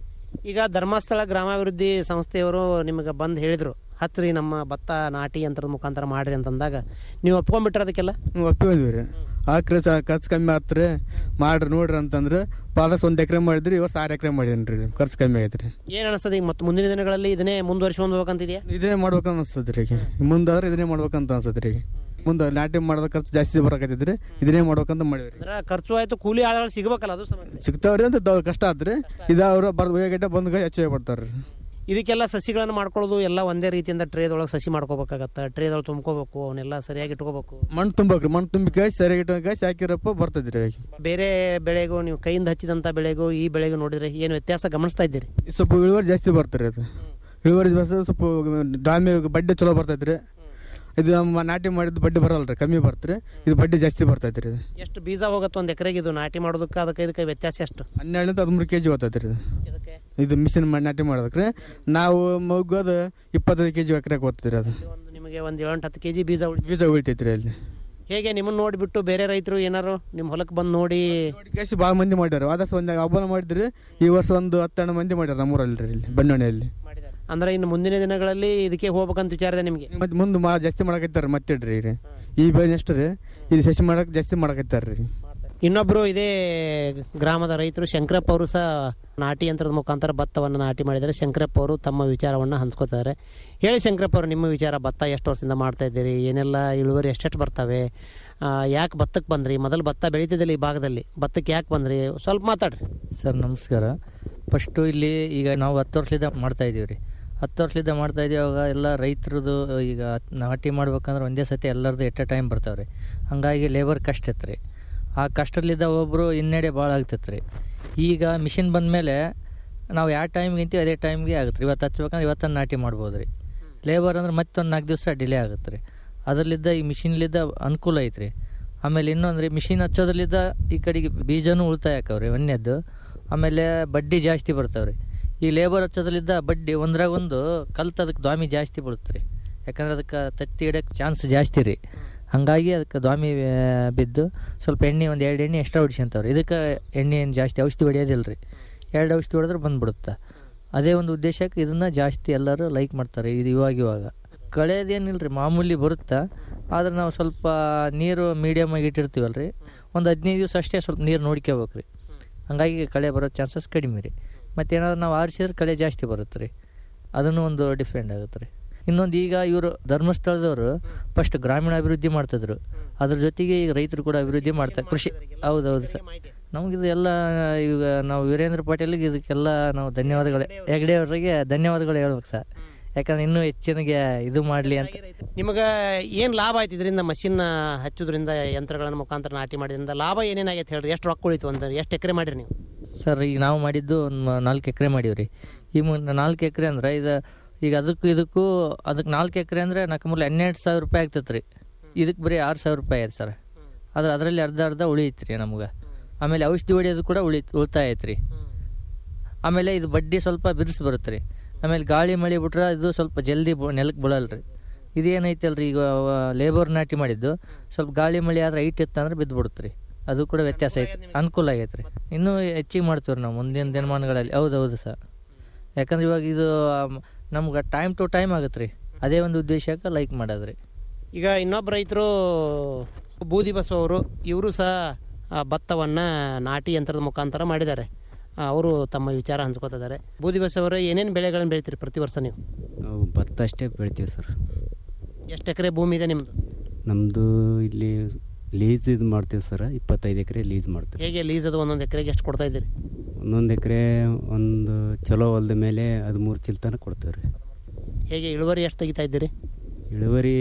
ಈಗ ಧರ್ಮಸ್ಥಳ ಗ್ರಾಮಾಭಿವೃದ್ಧಿ ಸಂಸ್ಥೆಯವರು ನಿಮಗೆ ಬಂದು ಹೇಳಿದ್ರು ಹಚ್ರಿ ನಮ್ಮ ಭತ್ತ ನಾಟಿ ಯಂತ್ರದ ಮುಖಾಂತರ ಮಾಡ್ರಿ ಅಂತಂದಾಗ ನೀವು ಒಪ್ಕೊಂಡ್ಬಿಟ್ರೆ ಅದಕ್ಕೆಲ್ಲ ಹ್ಞೂ ಒಪ್ಪಿದ್ವಿ ರೀ ಹಾಕ್ರಿ ಸ ಖರ್ಚು ಕಮ್ಮಿ ಆತ್ರಿ ಮಾಡ್ರಿ ನೋಡ್ರಿ ಅಂತಂದ್ರೆ ಪಾಲಸ್ ಒಂದು ಎಕರೆ ಮಾಡಿದ್ರಿ ಇವತ್ತು ಆರು ಎಕರೆ ಮಾಡೀನಿ ರೀ ಖರ್ಚು ಕಮ್ಮಿ ಆಗೈತ್ರಿ ಏನ್ ಅನಿಸ್ತದೆ ಈಗ ಮತ್ತೆ ಮುಂದಿನ ದಿನಗಳಲ್ಲಿ ಇದನ್ನೇ ಮುಂದುವರಿಸ್ಕೊಂಡು ಹೋಗ್ಬೇಕಂತಿದೆಯಾ ಇದನ್ನೇ ಮಾಡ್ಬೇಕಂತ ಅನ್ಸ್ತದ್ರಿ ಈಗ ಮುಂದಾದ್ರೆ ಇದನ್ನೇ ಮಾಡ್ಬೇಕಂತ ಅನ್ಸತ್ರಿ ಈಗ ಮುಂದೆ ನಾಟಿ ಮಾಡೋದ ಖರ್ಚು ಜಾಸ್ತಿ ಬರಕತ್ತೈತ್ರಿ ಇದನ್ನೇ ಮಾಡ್ಬೇಕಂತ ಮಾಡಿವ್ರಿ ಅಂದ್ರೆ ಖರ್ಚು ಆಯ್ತು ಕೂಲಿ ಆಳುಗಳು ಸಿಗ್ಬೇಕಲ್ಲ ಅದು ಸಮಸ್ಯೆ ಸಿಗ್ತಾವ್ರಿ ಅಂತ ದ- ಕಷ್ಟ ಆತ್ರಿ ಇದು ಅವ್ರು ಬರ್ದು ಗಂಟೆ ಬಂದ್ ಹೆಚ್ಚು ಬರ್ತಾರ್ರಿ ಇದಕ್ಕೆಲ್ಲ ಸಸಿಗಳನ್ನು ಮಾಡ್ಕೊಳ್ಳೋದು ಎಲ್ಲ ಒಂದೇ ರೀತಿಯಿಂದ ಟ್ರೇದೊಳಗೆ ಸಸಿ ಮಾಡ್ಕೋಬೇಕಾಗತ್ತೆ ಟ್ರೇದೊಳಗೆ ತುಂಬ್ಕೋಬೇಕು ಅವನ್ನೆಲ್ಲ ಸರಿಯಾಗಿ ಇಟ್ಕೋಬೇಕು ಮಣ್ಣು ತುಂಬೇಕ್ರಿ ಮಣ್ಣು ತುಂಬಿ ಕಾಯ್ಸಿ ಸರಿಯಾಗಿ ಇಟ್ಟು ಕಾಯ್ಸಿ ಹಾಕಿರಪ್ಪ ಬರ್ತೈತ್ರಿ ಈಗ ಬೇರೆ ಬೆಳೆಗೂ ನೀವು ಕೈಯಿಂದ ಹಚ್ಚಿದಂಥ ಬೆಳೆಗೂ ಈ ಬೆಳೆಗೂ ನೋಡಿದ್ರೆ ಏನು ವ್ಯತ್ಯಾಸ ಗಮನಿಸ್ತಾ ಇದ್ದೀರಿ ಸ್ವಲ್ಪ ಇಳುವರಿ ಜಾಸ್ತಿ ಬರ್ತಾರೆ ಅದು ಇಳುವರಿ ಜಾಸ್ತಿ ಸ್ವಲ್ಪ ದಾಮಿ ಬಡ್ಡಿ ಚಲೋ ಬರ್ತೈತ್ರಿ ಇದು ನಮ್ಮ ನಾಟಿ ಮಾಡಿದ್ದು ಬಡ್ಡಿ ಬರಲ್ರಿ ಕಮ್ಮಿ ಬರ್ತರಿ ಇದು ಬಡ್ಡಿ ಜಾಸ್ತಿ ಬರ್ತೈತ್ರಿ ಇದು ಎಷ್ಟು ಬೀಜ ಹೋಗುತ್ತೆ ಒಂದು ಎಕರೆಗೆ ಇದು ನಾಟಿ ಮಾಡೋದಕ್ಕೆ ಅದಕ್ಕೆ ಇದಕ್ಕೆ ವ್ಯತ್ಯಾಸ ಎಷ್ಟು ಹನ್ನೆರಡರಿಂದ ಹದಿಮೂರು ಕೆ ಜಿ ಹೋಗ್ತೈತ್ರಿ ಇದು ಇದು ಮಿಷಿನ್ ಮಾಡಿ ನಾಟಿ ಮಾಡೋದಕ್ರಿ ನಾವು ಮಗ್ಗೋದು ಇಪ್ಪತ್ತೈದು ಕೆ ಜಿ ಎಕರೆಗೆ ಹೋಗ್ತೈತ್ರಿ ಅದು ಒಂದು ನಿಮಗೆ ಒಂದು ಏಳೆಂಟು ಹತ್ತು ಕೆ ಜಿ ಬೀಜ ಉಳಿ ಬೀಜ ಉಳಿತೈತ್ರಿ ಅಲ್ಲಿ ಹೇಗೆ ನಿಮ್ಮನ್ನ ನೋಡಿಬಿಟ್ಟು ಬೇರೆ ರೈತರು ಏನಾರು ನಿಮ್ಮ ಹೊಲಕ್ಕೆ ಬಂದು ನೋಡಿ ಕೇಸಿ ಭಾಳ ಮಂದಿ ಮಾಡ್ಯಾರ ಆದರ್ಶ ಒಂದು ಹಬ್ಬನ ಮಾಡಿದ್ರಿ ಈ ವರ್ಷ ಒಂದು ಹತ್ತೆರಡು ಮಂದಿ ಮಾಡ್ಯಾರ ನಮ್ಮೂರಲ್ಲಿ ರೀ ಇಲ್ಲಿ ಬಣ್ಣಣಿಯಲ್ಲಿ ಅಂದ್ರೆ ಇನ್ನು ಮುಂದಿನ ದಿನಗಳಲ್ಲಿ ಇದಕ್ಕೆ ಹೋಗ್ಬೇಕಂತ ವಿಚಾರ ಇದೆ ನಿಮಗೆ ಮತ್ತೆ ಮುಂದೆ ಮಾ ಜಾಸ್ತಿ ಮಾಡಕತ್ತಾರ ಮತ್ತೆ ರೀ ಈಗ ಈ ಬೆಳೆ ಎಷ್ಟು ರೀ ಇದು ಸಸಿ ಮಾಡಕ್ ಜಾಸ್ತಿ ಮಾಡಕತ್ತಾರ ರೀ ಇನ್ನೊಬ್ರು ಇದೇ ಗ್ರಾಮದ ರೈತರು ಶಂಕರಪ್ಪ ಅವರು ಸಹ ನಾಟಿ ಯಂತ್ರದ ಮುಖಾಂತರ ಭತ್ತವನ್ನು ನಾಟಿ ಮಾಡಿದ್ದಾರೆ ಶಂಕರಪ್ಪ ಅವರು ತಮ್ಮ ವಿಚಾರವನ್ನು ಹಂಚ್ಕೋತಾರೆ ಹೇಳಿ ಶಂಕರಪ್ಪ ಅವರು ನಿಮ್ಮ ವಿಚಾರ ಭತ್ತ ಎಷ್ಟು ವರ್ಷದಿಂದ ಮಾಡ್ತಾ ಇದ್ದೀರಿ ಏನೆಲ್ಲ ಇಳುವರಿ ಎಷ್ಟೆಷ್ಟು ಬರ್ತವೆ ಯಾಕೆ ಭತ್ತಕ್ಕೆ ಬಂದ್ರಿ ಮೊದಲು ಭತ್ತ ಬೆಳೀತಿದ್ದಿಲ್ಲ ಈ ಭಾಗದಲ್ಲಿ ಭತ್ತಕ್ಕೆ ಯಾಕೆ ಬಂದ್ರಿ ಸ್ವಲ್ಪ ಮಾತಾಡ್ರಿ ಸರ್ ನಮಸ್ಕಾರ ಫಸ್ಟು ಇಲ್ಲಿ ಈಗ ನಾವು ಹತ್ತು ವರ್ಷದಿಂದ ಮಾಡ್ತಾ ಇದ್ದೀವಿ ರೀ ಹತ್ತು ವರ್ಷದಿಂದ ಮಾಡ್ತಾ ಇದೀವಿ ಅವಾಗ ಎಲ್ಲ ರೈತರದು ಈಗ ನಾಟಿ ಮಾಡ್ಬೇಕಂದ್ರೆ ಒಂದೇ ಸತಿ ಎಲ್ಲರದು ಎಟ್ ಎ ಟೈಮ್ ಬರ್ತಾವೆ ರೀ ಹಾಗಾಗಿ ಲೇಬರ್ ಕಷ್ಟ ಇತ್ತು ರೀ ಆ ಕಷ್ಟದಲ್ಲಿದ್ದ ಒಬ್ಬರು ಹಿನ್ನಡೆ ಭಾಳ ಆಗ್ತೈತೆ ರೀ ಈಗ ಮಿಷಿನ್ ಬಂದಮೇಲೆ ನಾವು ಯಾವ ಟೈಮ್ಗೆ ಅಂತೀವಿ ಅದೇ ಟೈಮ್ಗೆ ಆಗುತ್ತೆ ರೀ ಇವತ್ತು ಹಚ್ಬೇಕಂದ್ರೆ ಇವತ್ತನ್ನು ನಾಟಿ ಮಾಡ್ಬೋದು ರೀ ಲೇಬರ್ ಅಂದ್ರೆ ಮತ್ತೊಂದು ನಾಲ್ಕು ದಿವಸ ಡಿಲೇ ಆಗುತ್ತೆ ರೀ ಅದರಲ್ಲಿದ್ದ ಈ ಮಿಷಿನ್ಲಿದ್ದ ಅನುಕೂಲ ಐತೆ ರೀ ಆಮೇಲೆ ಇನ್ನೊಂದು ರೀ ಮಿಷಿನ್ ಹಚ್ಚೋದ್ರಲ್ಲಿದ್ದ ಈ ಕಡೆಗೆ ಬೀಜನೂ ಉಳಿತಾಯ ಆಕವ್ರಿ ಒಂದನೇದ್ದು ಆಮೇಲೆ ಬಡ್ಡಿ ಜಾಸ್ತಿ ಬರ್ತಾವೆ ರೀ ಈ ಲೇಬರ್ ಹಚ್ಚೋದ್ರಲ್ಲಿದ್ದ ಬಡ್ಡಿ ಒಂದ್ರಾಗ ಒಂದು ಕಲ್ತು ಅದಕ್ಕೆ ದ್ವಾಮಿ ಜಾಸ್ತಿ ಬೀಳುತ್ತೆ ರೀ ಯಾಕಂದ್ರೆ ಅದಕ್ಕೆ ತತ್ತಿ ಇಡೋಕ್ಕೆ ಚಾನ್ಸ್ ಜಾಸ್ತಿ ರೀ ಹಾಗಾಗಿ ಅದಕ್ಕೆ ದ್ವಾಮಿ ಆ, ಬಿದ್ದು ಸ್ವಲ್ಪ ಎಣ್ಣೆ ಒಂದು ಎರಡು ಎಣ್ಣೆ ಎಕ್ಸ್ಟ್ರಾ ಹೊಡಿಸ್ಕೊಂತಾವ್ರಿ ಇದಕ್ಕೆ ಎಣ್ಣೆ ಏನು ಜಾಸ್ತಿ ಔಷಧಿ ಹೊಡಿಯೋದಿಲ್ಲ ರೀ ಎರಡು ಔಷಧಿ ಹೊಡೆದ್ರೆ ಬಂದ್ಬಿಡುತ್ತೆ ಅದೇ ಒಂದು ಉದ್ದೇಶಕ್ಕೆ ಇದನ್ನು ಜಾಸ್ತಿ ಎಲ್ಲರೂ ಲೈಕ್ ಮಾಡ್ತಾರೆ ಇದು ಇವಾಗ ಇವಾಗ ಕಳೆಯೋದೇನಿಲ್ಲ ರೀ ಮಾಮೂಲಿ ಬರುತ್ತಾ ಆದ್ರೆ ನಾವು ಸ್ವಲ್ಪ ನೀರು ಮೀಡಿಯಮ್ ಆಗಿ ಇಟ್ಟಿರ್ತೀವಲ್ಲ ರೀ ಒಂದು ಹದಿನೈದು ದಿವಸ ಅಷ್ಟೇ ಸ್ವಲ್ಪ ನೀರು ನೋಡ್ಕೋಬೇಕು ರೀ ಹಂಗಾಗಿ ಕಳೆ ಬರೋ ಚಾನ್ಸಸ್ ಕಡಿಮೆ ರೀ ಮತ್ತು ಏನಾದ್ರು ನಾವು ಆರಿಸಿದ್ರೆ ಕಳೆ ಜಾಸ್ತಿ ಬರುತ್ತೆ ರೀ ಅದನ್ನು ಒಂದು ಡಿಫೆಂಡ್ ಆಗುತ್ತೆ ರೀ ಇನ್ನೊಂದು ಈಗ ಇವರು ಧರ್ಮಸ್ಥಳದವರು ಫಸ್ಟ್ ಗ್ರಾಮೀಣ ಅಭಿವೃದ್ಧಿ ಮಾಡ್ತಿದ್ರು ಅದ್ರ ಜೊತೆಗೆ ಈಗ ರೈತರು ಕೂಡ ಅಭಿವೃದ್ಧಿ ಮಾಡ್ತಾರೆ ಕೃಷಿ ಹೌದೌದು ಸರ್ ನಮಗಿದು ಎಲ್ಲ ಈಗ ನಾವು ವೀರೇಂದ್ರ ಪಾಟೀಲ್ಗೆ ಇದಕ್ಕೆಲ್ಲ ನಾವು ಧನ್ಯವಾದಗಳು ಹೆಗ್ಡೆ ಅವರಿಗೆ ಧನ್ಯವಾದಗಳು ಹೇಳ್ಬೇಕು ಸರ್ ಯಾಕಂದ್ರೆ ಇನ್ನೂ ಹೆಚ್ಚಿನಗೆ ಇದು ಮಾಡಲಿ ಅಂತ ನಿಮಗೆ ಏನು ಲಾಭ ಆಯ್ತು ಇದರಿಂದ ಮಷಿನ್ ಹಚ್ಚೋದ್ರಿಂದ ಯಂತ್ರಗಳನ್ನು ಮುಖಾಂತರ ನಾಟಿ ಮಾಡಿದ್ರಿಂದ ಲಾಭ ಏನೇನಾಗೈತೆ ಹೇಳ್ರಿ ಎಷ್ಟು ರೊಕ್ಕ ಉಳಿತು ಅಂತ ಎಷ್ಟು ಎಕರೆ ಮಾಡಿರಿ ನೀವು ಸರ್ ಈಗ ನಾವು ಮಾಡಿದ್ದು ಒಂದು ನಾಲ್ಕು ಎಕರೆ ಮಾಡೀವಿ ರೀ ಈ ಮುನ್ನ ನಾಲ್ಕು ಎಕರೆ ಅಂದ್ರೆ ಇದು ಈಗ ಅದಕ್ಕೂ ಇದಕ್ಕೂ ಅದಕ್ಕೆ ನಾಲ್ಕು ಎಕರೆ ಅಂದರೆ ನಾಲ್ಕು ಮೂಲ ಹನ್ನೆರಡು ಸಾವಿರ ರೂಪಾಯಿ ಆಗ್ತೈತೆ ರೀ ಇದಕ್ಕೆ ಬರೀ ಆರು ಸಾವಿರ ರೂಪಾಯಿ ಆಯ್ತು ಸರ್ ಆದ್ರೆ ಅದರಲ್ಲಿ ಅರ್ಧ ಅರ್ಧ ಉಳಿಯುತ್ತೆ ರೀ ನಮ್ಗೆ ಆಮೇಲೆ ಔಷಧಿ ಹೊಡಿಯೋದು ಕೂಡ ಉಳಿ ಉಳಿತಾಯ ಐತೆ ರೀ ಆಮೇಲೆ ಇದು ಬಡ್ಡಿ ಸ್ವಲ್ಪ ಬಿರ್ಸ್ ಬರುತ್ತೆ ರೀ ಆಮೇಲೆ ಗಾಳಿ ಮಳೆ ಬಿಟ್ರೆ ಇದು ಸ್ವಲ್ಪ ಜಲ್ದಿ ಬು- ನೆಲಕ್ಕೆ ಬೀಳಲ್ಲ ರೀ ಇದೇನೈತೆ ಅಲ್ರಿ ಈಗ ಲೇಬರ್ ನಾಟಿ ಮಾಡಿದ್ದು ಸ್ವಲ್ಪ ಗಾಳಿ ಮಳೆ ಆದ್ರೆ ಹೈಟ್ ಇತ್ತಂದ್ರೆ ಬಿದ್ದು ಬಿಡುತ್ತೆ ರೀ ಅದು ಕೂಡ ವ್ಯತ್ಯಾಸ ಐತೆ ಅನುಕೂಲ ಆಗೈತೆ ರೀ ಇನ್ನೂ ಹೆಚ್ಚಿಗೆ ಮಾಡ್ತೀವಿ ನಾವು ಮುಂದಿನ ದಿನಮಾನಗಳಲ್ಲಿ ಹೌದು ಹೌದು ಸರ್ ಯಾಕಂದ್ರೆ ಇವಾಗ ಇದು ನಮ್ಗೆ ಟೈಮ್ ಟು ಟೈಮ್ ಆಗುತ್ತೆ ರೀ ಅದೇ ಒಂದು ಉದ್ದೇಶಕ್ಕೆ ಲೈಕ್ ಮಾಡೋದು ರೀ ಈಗ ಇನ್ನೊಬ್ಬ ರೈತರು ಬೂದಿ ಬಸವ ಅವರು ಇವರು ಸಹ ಆ, ಭತ್ತವನ್ನ ನಾಟಿ ಯಂತ್ರದ ಮುಖಾಂತರ ಮಾಡಿದ್ದಾರೆ ಅವರು ತಮ್ಮ ವಿಚಾರ ಹಂಚ್ಕೋತಿದ್ದಾರೆ ಬೂದಿ ಬಸವರು ಏನೇನು ಬೆಳೆಗಳನ್ನು ಬೆಳಿತೀರಿ ಪ್ರತಿ ವರ್ಷ ನೀವು ನಾವು ಭತ್ತ ಅಷ್ಟೇ ಬೆಳಿತೀವಿ ಸರ್ ಎಷ್ಟು ಎಕರೆ ಭೂಮಿ ಇದೆ ನಿಮ್ಮದು ನಮ್ಮದು ಇಲ್ಲಿ ಲೀಸ್ ಇದು ಮಾಡ್ತೀವಿ ಸರ್ ಇಪ್ಪತ್ತೈದು ಎಕರೆ ಲೀಸ್ ಮಾಡ್ತೀವಿ ಹೇಗೆ ಲೀಸ್ ಅದು ಒಂದೊಂದು ಎಕರೆಗೆ ಎಷ್ಟು ಕೊಡ್ತಾ ಇದ್ದೀರಿ ಒಂದೊಂದು ಎಕರೆ ಒಂದು ಚಲೋ ಹೊಲದ ಮೇಲೆ ಹದಿಮೂರು ಚೀಲ ತನಕ ಕೊಡ್ತೇವೆ ರೀ ಹೇಗೆ ಇಳುವರಿ ಎಷ್ಟು ತೆಗಿತಾ ಇದ್ದೀರಿ ಇಳುವರಿ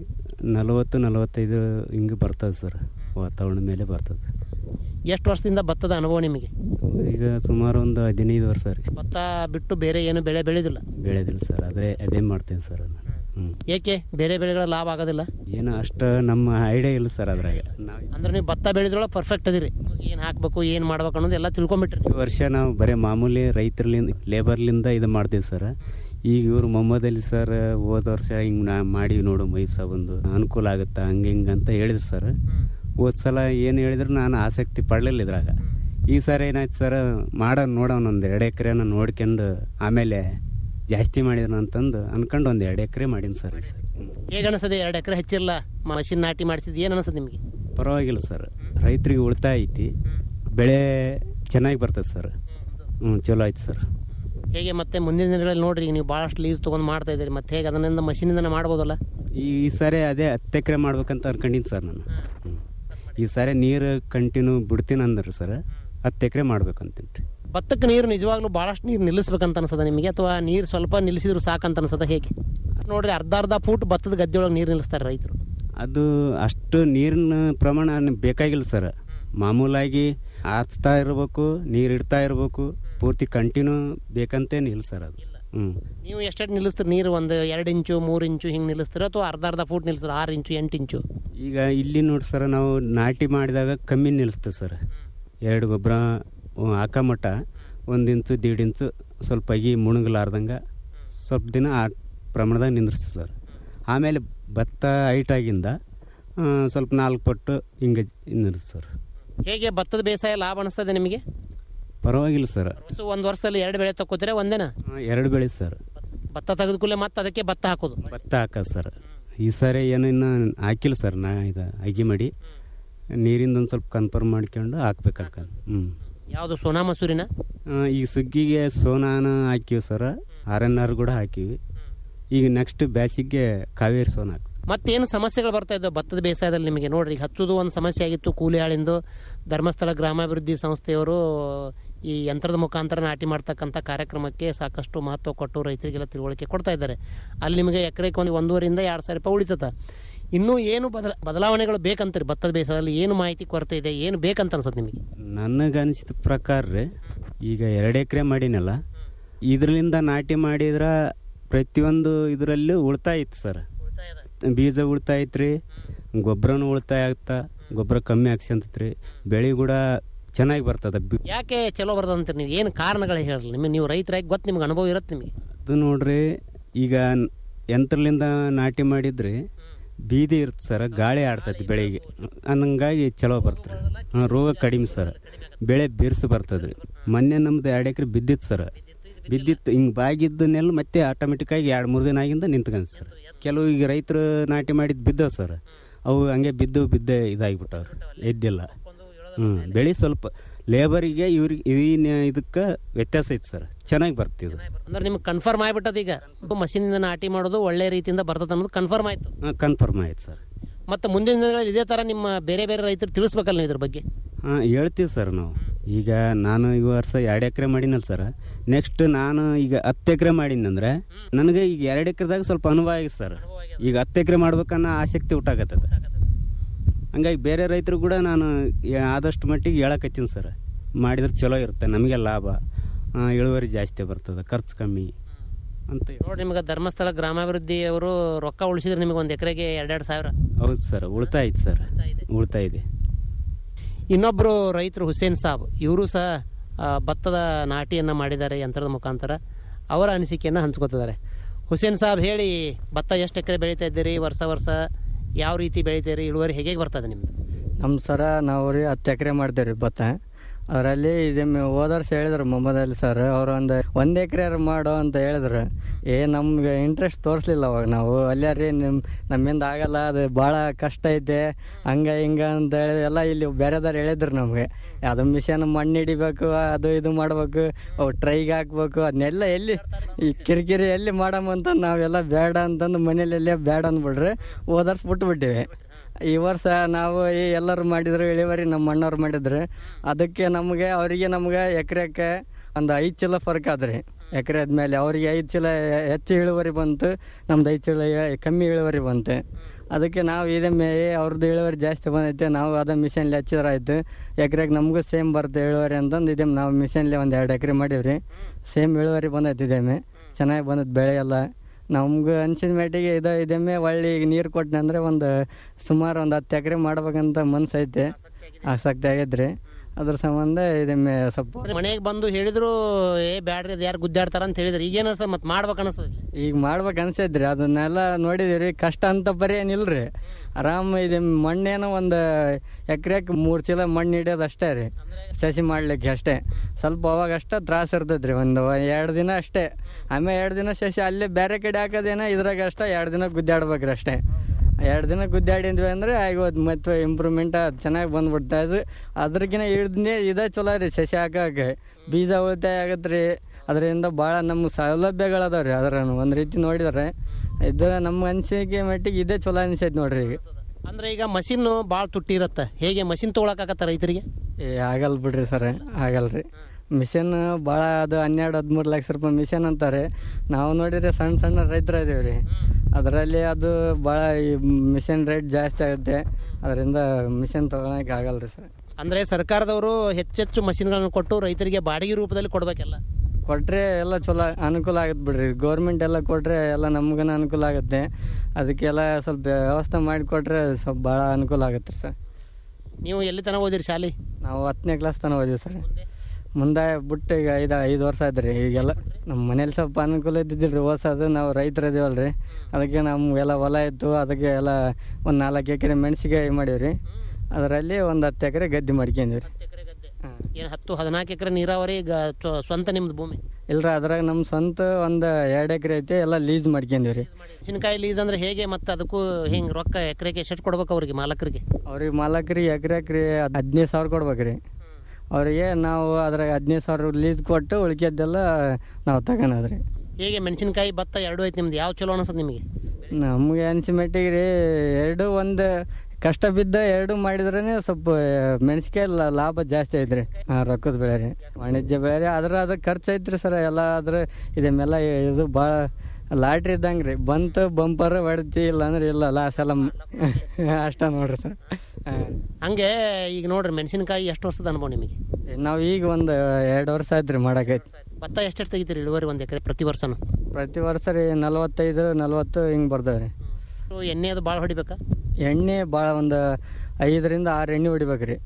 ನಲವತ್ತು ನಲವತ್ತೈದು ಹಿಂಗೆ ಬರ್ತದೆ ಸರ್ ವಾತಾವರಣ ಮೇಲೆ ಬರ್ತದೆ ಎಷ್ಟು ವರ್ಷದಿಂದ ಭತ್ತದ ಅನುಭವ ನಿಮಗೆ ಈಗ ಸುಮಾರು ಒಂದು ಹದಿನೈದು ವರ್ಷ ರೀ ಭತ್ತ ಬಿಟ್ಟು ಬೇರೆ ಏನು ಬೆಳೆ ಬೆಳೆದಿಲ್ಲ ಬೆಳೆದಿಲ್ಲ ಸರ್ ಅದೇ ಅದೇ ಮಾಡ್ತೇನೆ ಸರ್ ನಾನು ಹ್ಞೂ ಏಕೆ ಬೇರೆ ಬೆಳೆಗಳ ಲಾಭ ಆಗೋದಿಲ್ಲ ಏನು ಅಷ್ಟು ನಮ್ಮ ಐಡಿಯಾ ಇಲ್ಲ ಸರ್ ಅದ್ರಾಗ ನಾವು ಅಂದ್ರೆ ನೀವು ಭತ್ತ ಬೆಳೆದ್ರೊಳಗೆ ಪರ್ಫೆಕ್ಟ್ ಅದಿರಿ ಏನು ಹಾಕ್ಬೇಕು ಏನು ಮಾಡ್ಬೇಕು ಅನ್ನೋದು ಎಲ್ಲ ತಿಳ್ಕೊಂಬಿಟ್ರಿ ಈ ವರ್ಷ ನಾವು ಬರೀ ಮಾಮೂಲಿ ರೈತರ್ಲಿಂದ ಲೇಬರ್ಲಿಂದ ಇದು ಮಾಡ್ತೀವಿ ಸರ್ ಈಗ ಇವರು ಮೊಹಮ್ಮದ್ ಅಲಿ ಸರ್ ಹೋದ ವರ್ಷ ಹಿಂಗೆ ನಾ ಮಾಡಿ ನೋಡು ಮೈಫ್ ಸಾಬಂದು ಅನುಕೂಲ ಆಗುತ್ತಾ ಹಂಗೆ ಹಿಂಗೆ ಅಂತ ಹೇಳಿದ್ರು ಸರ್ ಹೋದ ಸಲ ಏನು ಹೇಳಿದ್ರು ನಾನು ಆಸಕ್ತಿ ಪಡಲಿಲ್ಲ ಇದ್ರಾಗ ಈ ಸಲ ಏನಾಯ್ತು ಸರ್ ಮಾಡೋಣ ನೋಡೋಣ ಒಂದು ಎರಡು ಎಕರೆನ ನೋಡ್ಕೊಂಡು ಆಮೇಲೆ ಜಾಸ್ತಿ ಮಾಡಿದ್ರು ಅಂತಂದು ಅನ್ಕೊಂಡು ಒಂದು ಎರಡು ಎಕರೆ ಮಾಡೀನಿ ಸರ್ ಈ ಸಲ ಹೇಗೆ ಅನಿಸ್ತದೆ ಎರಡು ಎಕರೆ ಹೆಚ್ಚಿರಲ್ಲ ಮಷಿನ್ ನಾಟಿ ಮಾಡಿಸಿದ್ದು ಏನು ಅನಿಸ್ತದೆ ನಿಮಗೆ ಪರವಾಗಿಲ್ಲ ಸರ್ ರೈತರಿಗೆ ಉಳಿತಾಯ ಐತಿ ಬೆಳೆ ಚೆನ್ನಾಗಿ ಬರ್ತದೆ ಸರ್ ಹ್ಞೂ ಚಲೋ ಆಯ್ತು ಸರ್ ಹೇಗೆ ಮತ್ತೆ ಮುಂದಿನ ದಿನಗಳಲ್ಲಿ ನೋಡ್ರಿ ಈಗ ನೀವು ಭಾಳಷ್ಟು ಲೀಸ್ ತೊಗೊಂಡು ಮಾಡ್ತಾ ಇದ್ದೀರಿ ಮತ್ತೆ ಹೇಗೆ ಅದನ್ನಿಂದ ಮಷೀನಿಂದ ಮಾಡ್ಬೋದಲ್ಲ ಈ ಈ ಸಾರಿ ಅದೇ ಹತ್ತು ಎಕರೆ ಮಾಡ್ಬೇಕಂತ ಅನ್ಕೊಂಡಿನಿ ಸರ್ ನಾನು ಹ್ಮ್. ಈ ಸಾರಿ ನೀರು ಕಂಟಿನ್ಯೂ ಬಿಡ್ತೀನಿ ಅಂದ್ರೆ ಸರ್ ಹತ್ತು ಎಕರೆ ಮಾಡ್ಬೇಕಂತೀನಿ ರೀ ಭತ್ತಕ್ಕೆ ನೀರು ನಿಜವಾಗ್ಲೂ ಭಾಳಷ್ಟು ನೀರು ನಿಲ್ಲಿಸ್ಬೇಕಂತ ಅನ್ಸದ ನಿಮಗೆ ಅಥವಾ ನೀರು ಸ್ವಲ್ಪ ನಿಲ್ಲಿಸಿದ್ರು ಸಾಕಂತ ಅನ್ಸದ ಹೇಗೆ ನೋಡ್ರಿ ಅರ್ಧ ಅರ್ಧ ಫೂಟ್ ಭತ್ತದ ಗದ್ದೆಯೊಳಗೆ ನೀರು ನಿಲ್ಲಿಸ್ತಾರೆ ರೈತರು ಅದು ಅಷ್ಟು ನೀರಿನ ಪ್ರಮಾಣ ನಮ್ಗ್ ಬೇಕಾಗಿಲ್ಲ ಸರ್ ಮಾಮೂಲಾಗಿ ಹಾಚ್ತಾ ಇರಬೇಕು ನೀರು ಇಡ್ತಾ ಇರಬೇಕು ಪೂರ್ತಿ ಕಂಟಿನ್ಯೂ ಬೇಕಂತೇನಿಲ್ಲ ಸರ್ ಅದು ಹ್ಞೂ ನೀವು ಎಷ್ಟೆಷ್ಟು ನಿಲ್ಲಿಸ್ತೀರಿ ನೀರು ಒಂದು ಎರಡು ಇಂಚು ಮೂರು ಇಂಚು ಹಿಂಗೆ ನಿಲ್ಲಿಸ್ತೀರ ಅಥವಾ ಅರ್ಧ ಅರ್ಧ ಫೂಟ್ ನಿಲ್ಲಿಸ್ತೀರ ಆರು ಇಂಚು ಎಂಟು ಇಂಚು ಈಗ ಇಲ್ಲಿ ನೋಡಿ ಸರ್ ನಾವು ನಾಟಿ ಮಾಡಿದಾಗ ಕಮ್ಮಿ ನಿಲ್ಲಿಸ್ತೇವೆ ಸರ್ ಎರಡು ಗೊಬ್ಬರ ಹಾಕಮಟ್ಟ ಒಂದು ಇಂಚು ದೀಡ್ ಇಂಚು ಸ್ವಲ್ಪ ಅಗಿ ಮುಣಗಲಾರ್ದಂಗೆ ಸ್ವಲ್ಪ ದಿನ ಆ ಪ್ರಮಾಣದಾಗ ನಿಂದ್ರಿಸ್ತೀವಿ ಸರ್ ಆಮೇಲೆ ಭತ್ತ ಹೈಟಾಗಿಂದ ಆ, ಸ್ವಲ್ಪ ನಾಲ್ಕು ಪಟ್ಟು ಹಿಂಗೆ ನಿಂದ್ರಿಸ್ತೀವಿ ಸರ್ ಹೇಗೆ ಭತ್ತದ ಬೇಸಾಯ ಲಾಭ ಅನಿಸ್ತದೆ ನಿಮಗೆ ಪರವಾಗಿಲ್ಲ ಸರ್ ಸೊ ಒಂದು ವರ್ಷದಲ್ಲಿ ಎರಡು ಬೆಳೆ ತಕ್ಕೋತೀರಾ ಒಂದೇನಾ ಎರಡು ಬೆಳೆ ಸರ್ ಭತ್ತ ತೆಗೆದ ಕೂಡಲೇ ಮತ್ತೆ ಅದಕ್ಕೆ ಭತ್ತ ಹಾಕೋದು ಭತ್ತ ಹಾಕೋದು ಸರ್ ಈ ಸಾರಿ ಏನು ಇನ್ನು ಹಾಕಿಲ್ಲ ಸರ್ ನಾ ಇದು ಅಗಿ ಮಾಡಿ ನೀರಿಂದ ಒಂದು ಸ್ವಲ್ಪ ಕನ್ಫರ್ಮ್ ಮಾಡ್ಕೊಂಡು ಹಾಕ್ಬೇಕು ಅನ್ಕೊಂಡು ಹ್ಞೂ ಯಾವುದು ಸೋನಾ ಮಸೂರಿನ ಆ, ಈ ಸುಗ್ಗಿಗೆ ಸೋನಾನ ಹಾಕಿವಿ ಸರ್ ಆರ್ ಎನ್ ಆರ್ ಕೂಡ ಹಾಕಿವಿ ಈಗ ನೆಕ್ಸ್ಟ್ ಬ್ಯಾಸಿಗೆ ಕಾವೇರಿ ಸೋನ ಹಾಕ್ತೀವಿ ಮತ್ತೇನು ಸಮಸ್ಯೆಗಳು ಬರ್ತಾ ಇದ್ದಾವೆ ಭತ್ತದ ಬೇಸಾಯದಲ್ಲಿ ನಿಮಗೆ ನೋಡ್ರಿ ಈಗ ಹಚ್ಚೋದು ಒಂದು ಸಮಸ್ಯೆ ಆಗಿತ್ತು ಕೂಲಿ ಆಳಿಂದು ಧರ್ಮಸ್ಥಳ ಗ್ರಾಮಾಭಿವೃದ್ಧಿ ಸಂಸ್ಥೆಯವರು ಈ ಯಂತ್ರದ ಮುಖಾಂತರ ನಾಟಿ ಮಾಡ್ತಕ್ಕಂಥ ಕಾರ್ಯಕ್ರಮಕ್ಕೆ ಸಾಕಷ್ಟು ಮಹತ್ವ ಕೊಟ್ಟು ರೈತರಿಗೆಲ್ಲ ತಿಳುವಳಿಕೆ ಕೊಡ್ತಾ ಇದ್ದಾರೆ ಅಲ್ಲಿ ನಿಮಗೆ ಎಕರೆಗೆ ಒಂದು ಒಂದೂವರೆಯಿಂದ ಎರಡು ಸಾವಿರ ರೂಪಾಯಿ ಉಳಿತದ ಇನ್ನೂ ಏನು ಬದಲ ಬದಲಾವಣೆಗಳು ಬೇಕಂತೀರಿ ಭತ್ತದ ಬೇಸಾಯದಲ್ಲಿ ಏನು ಮಾಹಿತಿ ಕೊರತೆ ಇದೆ ಏನು ಬೇಕಂತ ಅನ್ಸುತ್ತೆ ನಿಮಗೆ ನನಗೆ ಅನಿಸಿದ ಪ್ರಕಾರ ರೀ ಈಗ ಎರಡು ಎಕರೆ ಮಾಡೀನಲ್ಲ ಇದರಿಂದ ನಾಟಿ ಮಾಡಿದ್ರೆ ಪ್ರತಿಯೊಂದು ಇದರಲ್ಲೂ ಉಳಿತಾಯ ಇತ್ತು ಸರ್ ಬೀಜ ಉಳಿತಾಯ ಐತ್ರಿ ಗೊಬ್ಬರನೂ ಉಳಿತಾಯ ಆಗ್ತಾ ಗೊಬ್ಬರ ಕಮ್ಮಿ ಹಾಕ್ಸಂತೈತ್ರಿ ಬೆಳೆ ಕೂಡ ಚೆನ್ನಾಗಿ ಬರ್ತದೆ ಬಿ- ಯಾಕೆ ಚಲೋ ಬರ್ತದಂತೀರಿ ನೀವು ಏನು ಕಾರಣಗಳು ಹೇಳಲಿ ನಿಮಗೆ ನೀವು ರೈತರಾಗಿ ಗೊತ್ತು ನಿಮ್ಗೆ ಅನುಭವ ಇರುತ್ತೆ ನಿಮಗೆ ಅದು ನೋಡ್ರಿ ಈಗ ಯಂತ್ರಲಿಂದ ನಾಟಿ ಮಾಡಿದ್ರೆ ಬೀದಿ ಇರುತ್ತೆ ಸರ್ ಗಾಳಿ ಆಡ್ತೈತಿ ಬೆಳೆಗೆ ಹಂಗಾಗಿ ಚಲೋ ಬರ್ತದೆ ಹಾಂ ರೋಗ ಕಡಿಮೆ ಸರ್ ಬೆಳೆ ಬಿರ್ಸು ಬರ್ತದೆ ಮೊನ್ನೆ ನಮ್ದು ಎರಡು ಎಕರೆ ಬಿದ್ದಿತ್ತು ಸರ್ ಬಿದ್ದಿತ್ತು ಹಿಂಗೆ ಬಾಗಿದ್ದನ್ನೆಲ್ಲ ಮತ್ತೆ ಆಟೋಮೆಟಿಕ್ಕಾಗಿ ಎರಡು ಮೂರು ದಿನ ಆಗಿಂದ ನಿಂತ್ಕೊಂಡು ಸರ್ ಕೆಲವು ಈಗ ರೈತರು ನಾಟಿ ಮಾಡಿದ್ದು ಬಿದ್ದವು ಸರ್ ಅವು ಹಂಗೆ ಬಿದ್ದು ಬಿದ್ದೆ ಇದಾಗಿಬಿಟ್ಟವ್ರು ಎದ್ದಿಲ್ಲ ಹ್ಞೂ ಬೆಳೆ ಸ್ವಲ್ಪ ಲೇಬರಿಗೆ ಇವ್ರಿಗೆ ಈ ಇದಕ್ಕೆ ವ್ಯತ್ಯಾಸ ಐತೆ ಸರ್ ಚೆನ್ನಾಗಿ ಬರ್ತಿದೆ ಅಂದ್ರೆ ನಿಮ್ಗೆ ಕನ್ಫರ್ಮ್ ಆಗ್ಬಿಟ್ಟದ ಈಗ ಮಷೀನಿಂದ ನಾಟಿ ಮಾಡೋದು ಒಳ್ಳೆ ರೀತಿಯಿಂದ ಬರ್ತದೆ ಅನ್ನೋದು ಕನ್ಫರ್ಮ್ ಆಯ್ತು ಹಾಂ ಕನ್ಫರ್ಮ್ ಆಯ್ತು ಸರ್ ಮತ್ತೆ ಮುಂದಿನ ದಿನಗಳಲ್ಲಿ ಇದೇ ತರ ನಿಮ್ಮ ಬೇರೆ ಬೇರೆ ರೈತರು ತಿಳಿಸ್ಬೇಕಲ್ಲ ನೀವು ಇದ್ರ ಬಗ್ಗೆ ಹಾಂ ಹೇಳ್ತೀವಿ ಸರ್ ನಾವು ಈಗ ನಾನು ಈ ವರ್ಷ ಎರಡು ಎಕರೆ ಮಾಡೀನಲ್ಲ ಸರ್ ನೆಕ್ಸ್ಟ್ ನಾನು ಈಗ ಹತ್ತು ಎಕರೆ ಮಾಡೀನಂದ್ರೆ ನನಗೆ ಈಗ ಎರಡು ಎಕರೆದಾಗ ಸ್ವಲ್ಪ ಅನುಭವ ಆಗಿದೆ ಸರ್ ಈಗ ಹತ್ತು ಎಕರೆ ಮಾಡ್ಬೇಕನ್ನೋ ಆಸಕ್ತಿ ಹುಟ್ಟಾಗತ್ತದ ಹಂಗಾಗಿ ಬೇರೆ ರೈತರು ಕೂಡ ನಾನು ಯ- ಆದಷ್ಟು ಮಟ್ಟಿಗೆ ಹೇಳಕತ್ತೀನಿ ಸರ್ ಮಾಡಿದ್ರೆ ಚಲೋ ಇರುತ್ತೆ ನಮಗೆ ಲಾಭ ಆ, ಇಳುವರಿ ಜಾಸ್ತಿ ಬರ್ತದೆ ಖರ್ಚು ಕಮ್ಮಿ ಅಂತ ನೋಡಿ ನಿಮಗೆ ಧರ್ಮಸ್ಥಳ ಗ್ರಾಮಾಭಿವೃದ್ಧಿ ಅವರು ರೊಕ್ಕ ಉಳಿಸಿದ್ರೆ ನಿಮಗೆ ಒಂದು ಎಕರೆಗೆ ಎರಡೆರಡು ಸಾವಿರ ಹೌದು ಸರ್ ಉಳಿತಾಯ ಐತೆ ಸರ್ ಉಳಿತಾಯ ಇದೆ ಇನ್ನೊಬ್ಬರು ರೈತರು ಹುಸೇನ್ ಸಾಬ್ ಇವರು ಸಹ ಆ, ಭತ್ತದ ನಾಟಿಯನ್ನು ಮಾಡಿದ್ದಾರೆ ಯಂತ್ರದ ಮುಖಾಂತರ ಅವರ ಅನಿಸಿಕೆಯನ್ನು ಹಂಚ್ಕೋತಿದ್ದಾರೆ ಹುಸೇನ್ ಸಾಬ್ ಹೇಳಿ ಭತ್ತ ಎಷ್ಟು ಎಕರೆ ಬೆಳೀತಾ ಇದ್ದೀರಿ ವರ್ಷ ವರ್ಷ ಯಾವ ರೀತಿ ಬೆಳಿತೀರಿ ಇಳುವರಿ ಹೇಗೆ ಬರ್ತದೆ ನಿಮ್ದು ನಮ್ಮ ಸರ ನಾವು ರೀ ಹತ್ತು ಎಕರೆ ಮಾಡ್ತೇವೆ ರೀ ಭತ್ತ ಅದರಲ್ಲಿ ಇದು ಹೋದ ವರ್ಷ ಹೇಳಿದ್ರು ಮೊಹಮ್ಮದ್ ಅಲಿ ಸರ್ ಅವ್ರು ಒಂದು ಒಂದು ಎಕರೆ ಮಾಡು ಅಂತ ಹೇಳಿದ್ರು ಏ ನಮ್ಗೆ ಇಂಟ್ರೆಸ್ಟ್ ತೋರಿಸ್ಲಿಲ್ಲ ಅವಾಗ ನಾವು ಅಲ್ಲೇ ರೀ ನಿಮ್ಮ ನಮ್ಮಿಂದ ಆಗಲ್ಲ ಅದು ಭಾಳ ಕಷ್ಟ ಐತೆ ಹಂಗೆ ಹಿಂಗೆ ಅಂತ ಹೇಳಿ ಎಲ್ಲ ಇಲ್ಲಿ ಬೇರೆದವ್ರು ಹೇಳಿದ್ರು ನಮಗೆ ಅದು ಮಿಷನ್ ಮಣ್ಣು ಹಿಡಿಬೇಕು ಅದು ಇದು ಮಾಡ್ಬೇಕು ಅವು ಟ್ರೈಗೆ ಹಾಕ್ಬೇಕು ಅದನ್ನೆಲ್ಲ ಎಲ್ಲಿ ಈ ಕಿರಿಕಿರಿ ಎಲ್ಲಿ ಮಾಡಮ್ಮ ಅಂತ ನಾವೆಲ್ಲ ಬೇಡ ಅಂತಂದು ಮನೇಲಿ ಎಲ್ಲೇ ಬೇಡ ಅಂದ್ಬಿಡ್ರಿ ಹೋದರ್ಸ್ ಬಿಟ್ಬಿಟ್ಟಿವಿ ಈ ವರ್ಷ ನಾವು ಈ ಎಲ್ಲರೂ ಮಾಡಿದ್ರು ಇಳುವರಿ ನಮ್ಮ ಅಣ್ಣವ್ರು ಮಾಡಿದ್ರು ಅದಕ್ಕೆ ನಮಗೆ ಅವರಿಗೆ ನಮ್ಗೆ ಎಕರೆಕ್ಕೆ ಒಂದು ಐದು ಚೀಲ ಫರ್ಕ್ ಆದ್ರಿ ಎಕರೆ ಆದ್ಮೇಲೆ ಅವ್ರಿಗೆ ಐದು ಚೀಲ ಹೆಚ್ಚು ಇಳುವರಿ ಬಂತು ನಮ್ದು ಐದು ಚೀಲ ಎ- ಕಮ್ಮಿ ಇಳುವರಿ ಬಂತು ಅದಕ್ಕೆ ನಾವು ಇದೇ ಮೇ ಅವ್ರದ್ದು ಇಳುವರಿ ಜಾಸ್ತಿ ಬಂದೈತೆ ನಾವು ಅದ ಮಿಷನ್ಲಿ ಹಚ್ಚಿದ್ರೆ ಆಯ್ತು ಎಕರೆಗೆ ನಮಗೂ ಸೇಮ್ ಬರುತ್ತೆ ಇಳುವರಿ ಅಂತಂದು ಇದೇ ನಾವು ಮಿಷನ್ಲಿ ಒಂದು ಎರಡು ಎಕರೆ ಮಾಡೀವ್ರಿ ಸೇಮ್ ಇಳುವರಿ ಬಂದೈತೆ ಇದೇಮೆ ಚೆನ್ನಾಗಿ ಬಂದೈತೆ ಬೆಳೆ ಎಲ್ಲ ನಮ್ಗೆ ಅನ್ಸಿದ ಮಟ್ಟಿಗೆ ಇದು ಇದೆಮ್ಮೆ ಒಳ್ಳೆ ಈಗ ನೀರು ಕೊಟ್ಟನೆ ಅಂದರೆ ಒಂದು ಸುಮಾರು ಒಂದು ಹತ್ತು ಎಕರೆ ಮಾಡ್ಬೇಕಂತ ಮನ್ಸು ಐತೆ ಆಸಕ್ತಿ ಆಗೈತ್ರಿ ಅದ್ರ ಸಂಬಂಧ ಇದೆಮ್ಮೆ ಸ್ವಲ್ಪ ಮನೆಗೆ ಬಂದು ಹೇಳಿದ್ರು ಏ ಬ್ಯಾಡ್ರಿ ಅದು ಯಾರು ಗುದ್ದಾಡ್ತಾರ ಅಂತ ಹೇಳಿದ್ರು ಈಗೇನು ಅನ್ಸ್ತದೆ ಮತ್ತೆ ಮಾಡ್ಬೇಕು ಅನಿಸ್ತದೆ ಈಗ ಮಾಡ್ಬೇಕು ಅನ್ಸೈತ್ರಿ ಅದನ್ನೆಲ್ಲ ನೋಡಿದಿರಿ ಕಷ್ಟ ಅಂತ ಬರೀ ಏನಿಲ್ರಿ ಆರಾಮ್ ಇದೆ ಮಣ್ಣೇನೋ ಒಂದು ಎಕರೆಗೆ ಮೂರು ಚೀಲ ಮಣ್ಣು ಹಿಡಿಯೋದು ಅಷ್ಟೇ ರೀ ಸಸಿ ಮಾಡ್ಲಿಕ್ಕೆ ಅಷ್ಟೇ ಸ್ವಲ್ಪ ಅವಾಗ ಅಷ್ಟೇ ತ್ರಾಸ ಇರ್ತೈತೆ ರೀ ಒಂದು ಎರಡು ದಿನ ಅಷ್ಟೇ ಆಮೇಲೆ ಎರಡು ದಿನ ಸಸಿ ಅಲ್ಲೇ ಬೇರೆ ಕಡೆ ಹಾಕೋದೇನೋ ಇದ್ರಾಗ ಅಷ್ಟೇ ಎರಡು ದಿನ ಗುದ್ದಾಡ್ಬೇಕ್ರಿ ಅಷ್ಟೇ ಎರಡು ದಿನ ಗುದ್ದಾಡಿದ್ವಿ ಅಂದರೆ ಆಗೋದು ಮತ್ತೆ ಇಂಪ್ರೂವ್ಮೆಂಟ್ ಚೆನ್ನಾಗಿ ಬಂದ್ಬಿಡ್ತಾ ಇದು ಅದ್ರಗಿನ ಹಿಡ್ದೇ ಇದೇ ಚಲೋ ರೀ ಸಸಿ ಹಾಕಕ್ಕೆ ಬೀಜ ಉಳಿತಾಯ ಆಗತ್ತೆ ರೀ ಅದರಿಂದ ಭಾಳ ನಮ್ಮ ಸೌಲಭ್ಯಗಳದಾವ ರೀ ಅದರ ಒಂದು ರೀತಿ ನೋಡಿದ್ರೆ ಇದು ನಮ್ಮ ಅನಿಸಿಕೆ ಮಟ್ಟಿಗೆ ಇದೇ ಚಲೋ ಅನಿಸೈತೆ ನೋಡ್ರಿ ಈಗ ಅಂದ್ರೆ ಈಗ ಮಷಿನ್ ಭಾಳ ತುಟ್ಟಿ ಇರುತ್ತೆ ಹೇಗೆ ಮಷಿನ್ ತೊಗೊಳಕಾಗತ್ತ ರೈತರಿಗೆ ಏ ಆಗಲ್ಲ ಬಿಡ್ರಿ ಸರ್ ಆಗಲ್ಲ ರೀ ಮಿಷನ್ ಭಾಳ ಅದು ಹನ್ನೆರಡು ಹದಿಮೂರು ಲಕ್ಷ ರೂಪಾಯಿ ಮಿಷನ್ ಅಂತಾರೆ ನಾವು ನೋಡಿದ್ರೆ ಸಣ್ಣ ಸಣ್ಣ ರೈತರ ಇದೀವಿ ರೀ ಅದರಲ್ಲಿ ಅದು ಭಾಳ ಈ ಮಿಷನ್ ರೇಟ್ ಜಾಸ್ತಿ ಆಗುತ್ತೆ ಅದರಿಂದ ಮಿಷನ್ ತೊಗೊಳಕ್ಕೆ ಆಗಲ್ಲ ರೀ ಸರ್ ಅಂದ್ರೆ ಸರ್ಕಾರದವರು ಹೆಚ್ಚೆಚ್ಚು ಮಷಿನ್ಗಳನ್ನು ಕೊಟ್ಟು ರೈತರಿಗೆ ಬಾಡಿಗೆ ರೂಪದಲ್ಲಿ ಕೊಡ್ಬೇಕೆಲ್ಲ ಕೊಟ್ಟರೆ ಎಲ್ಲ ಚಲೋ ಅನುಕೂಲ ಆಗುತ್ತೆ ಬಿಡ್ರಿ ಗೌರ್ಮೆಂಟ್ ಎಲ್ಲ ಕೊಟ್ಟರೆ ಎಲ್ಲ ನಮ್ಗನ ಅನುಕೂಲ ಆಗುತ್ತೆ ಅದಕ್ಕೆಲ್ಲ ಸ್ವಲ್ಪ ವ್ಯವಸ್ಥೆ ಮಾಡಿಕೊಟ್ರೆ ಸ್ವಲ್ಪ ಭಾಳ ಅನುಕೂಲ ಆಗುತ್ತೆ ಸರ್ ನೀವು ಎಲ್ಲಿ ತನಕ ಓದಿರಿ ಶಾಲೆ ನಾವು ಹತ್ತನೇ ಕ್ಲಾಸ್ ತನಕ ಓದಿವಿ ಸರ್ ಮುಂದೆ ಬಿಟ್ಟು ಈಗ ಐದು ಐದು ವರ್ಷ ಆಯ್ತು ರೀ ಈಗೆಲ್ಲ ನಮ್ಮ ಮನೇಲಿ ಸ್ವಲ್ಪ ಅನುಕೂಲ ಇದ್ದಿದ್ದಿಲ್ಲ ರೀ ಓದ್ಸೋದು ನಾವು ರೈತರು ಇದೀವಲ್ಲ ರೀ ಅದಕ್ಕೆ ನಮಗೆಲ್ಲ ಹೊಲ ಇತ್ತು ಅದಕ್ಕೆ ಎಲ್ಲ ಒಂದು ನಾಲ್ಕು ಎಕರೆ ಮೆಣಸಿಕಾಯಿ ಮಾಡೀವಿ ರೀ ಅದರಲ್ಲಿ ಒಂದು ಹತ್ತು ಎಕರೆ ಗದ್ದೆ ಮಾಡ್ಕೊಂಡ್ವಿ ರೀ ಏನು ಹತ್ತು ಹದಿನಾಲ್ಕು ಎಕರೆ ನೀರಾವರಿ ಈಗ ಸ್ವ- ಸ್ವಂತ ನಿಮ್ದು ಭೂಮಿ ಇಲ್ರ ಅದ್ರಾಗ ನಮ್ಮ ಸ್ವಂತ ಒಂದು ಎರಡು ಎಕರೆ ಐತೆ ಎಲ್ಲ ಲೀಸ್ ಮಾಡ್ಕೊಂಡ್ವಿ ರೀ ಮೆಣಸಿನಕಾಯಿ ಲೀಸ್ ಅಂದ್ರೆ ಹೇಗೆ ಮತ್ತೆ ಅದಕ್ಕೂ ಹಿಂಗೆ ರೊಕ್ಕ ಎಕರೆಗೆ ಎಷ್ಟು ಕೊಡ್ಬೇಕು ಅವ್ರಿಗೆ ಮಾಲಕರಿಗೆ ಅವ್ರಿಗೆ ಮಾಲಕರಿಗೆ ಎಕರೆ ಎಕರೆ ಹದಿನೈದು ಸಾವಿರ ಕೊಡ್ಬೇಕು ರೀ ಅವರಿಗೆ ನಾವು ಅದ್ರಾಗ ಹದಿನೈದು ಸಾವಿರ ಲೀಸ್ ಕೊಟ್ಟು ಉಳ್ಕೆದ್ದೆಲ್ಲ ನಾವು ತಗೊಳೋದ್ರಿ ಹೇಗೆ ಮೆಣಸಿನಕಾಯಿ ಭತ್ತ ಎರಡೂ ಐತೆ ನಿಮ್ದು ಯಾವ ಚಲೋ ಅನ್ಸತ್ತೆ ನಿಮಗೆ ನಮ್ಗೆ ಅನ್ಸಿ ಮಟ್ಟಿಗೆ ರೀ ಎರಡು ಒಂದು ಕಷ್ಟ ಬಿದ್ದ ಎರಡು ಮಾಡಿದ್ರೇ ಸ್ವಲ್ಪ ಮೆಣಸಿಕಾಯಿ ಲಾಭ ಜಾಸ್ತಿ ಐತ್ರಿ ಹಾಂ ರೊಕ್ಕದ ಬೆಳೆ ರೀ ವಾಣಿಜ್ಯ ಬೆಳೆ ರೀ ಅದ್ರ ಅದಕ್ಕೆ ಖರ್ಚು ಐತ್ರಿ ಸರ್ ಎಲ್ಲ ಅದ್ರ ಇದನ್ನೆಲ್ಲ ಇದು ಭಾಳ ಲಾಟ್ರಿ ಇದ್ದಂಗೆ ರೀ ಬಂತು ಬಂಪರ್ ಹೊಡ್ತಿ ಇಲ್ಲ ಅಂದ್ರೆ ಇಲ್ಲ ಲಾಸ್ ಎಲ್ಲ ಅಷ್ಟ ನೋಡ್ರಿ ಸರ್ ಹಂಗೆ ಈಗ ನೋಡ್ರಿ ಮೆಣಸಿನಕಾಯಿ ಎಷ್ಟು ವರ್ಷದ ಅನುಭವ ನಿಮಗೆ ನಾವು ಈಗ ಒಂದು ಎರಡು ವರ್ಷ ಆಯ್ತು ರೀ ಮಾಡಕೈತಿ ಭತ್ತ ಎಷ್ಟೆಷ್ಟು ತೆಗಿತೀರಿ ಇಳುವರಿ ಒಂದು ಎಕರೆ ಪ್ರತಿ ವರ್ಷನೂ ಪ್ರತಿ ವರ್ಷ ರೀ ನಲ್ವತ್ತೈದು ನಲ್ವತ್ತು ಹಿಂಗೆ ಬರ್ತಾವೆ ರೀ ಎಣ್ಣೆ ಅದು ಭಾಳ ಹೊಡಿಬೇಕಾ ಎಣ್ಣೆ ಭಾಳ ಒಂದು ಐದರಿಂದ ಆರು ಎಣ್ಣೆ ಹೊಡಿಬೇಕು ರೀ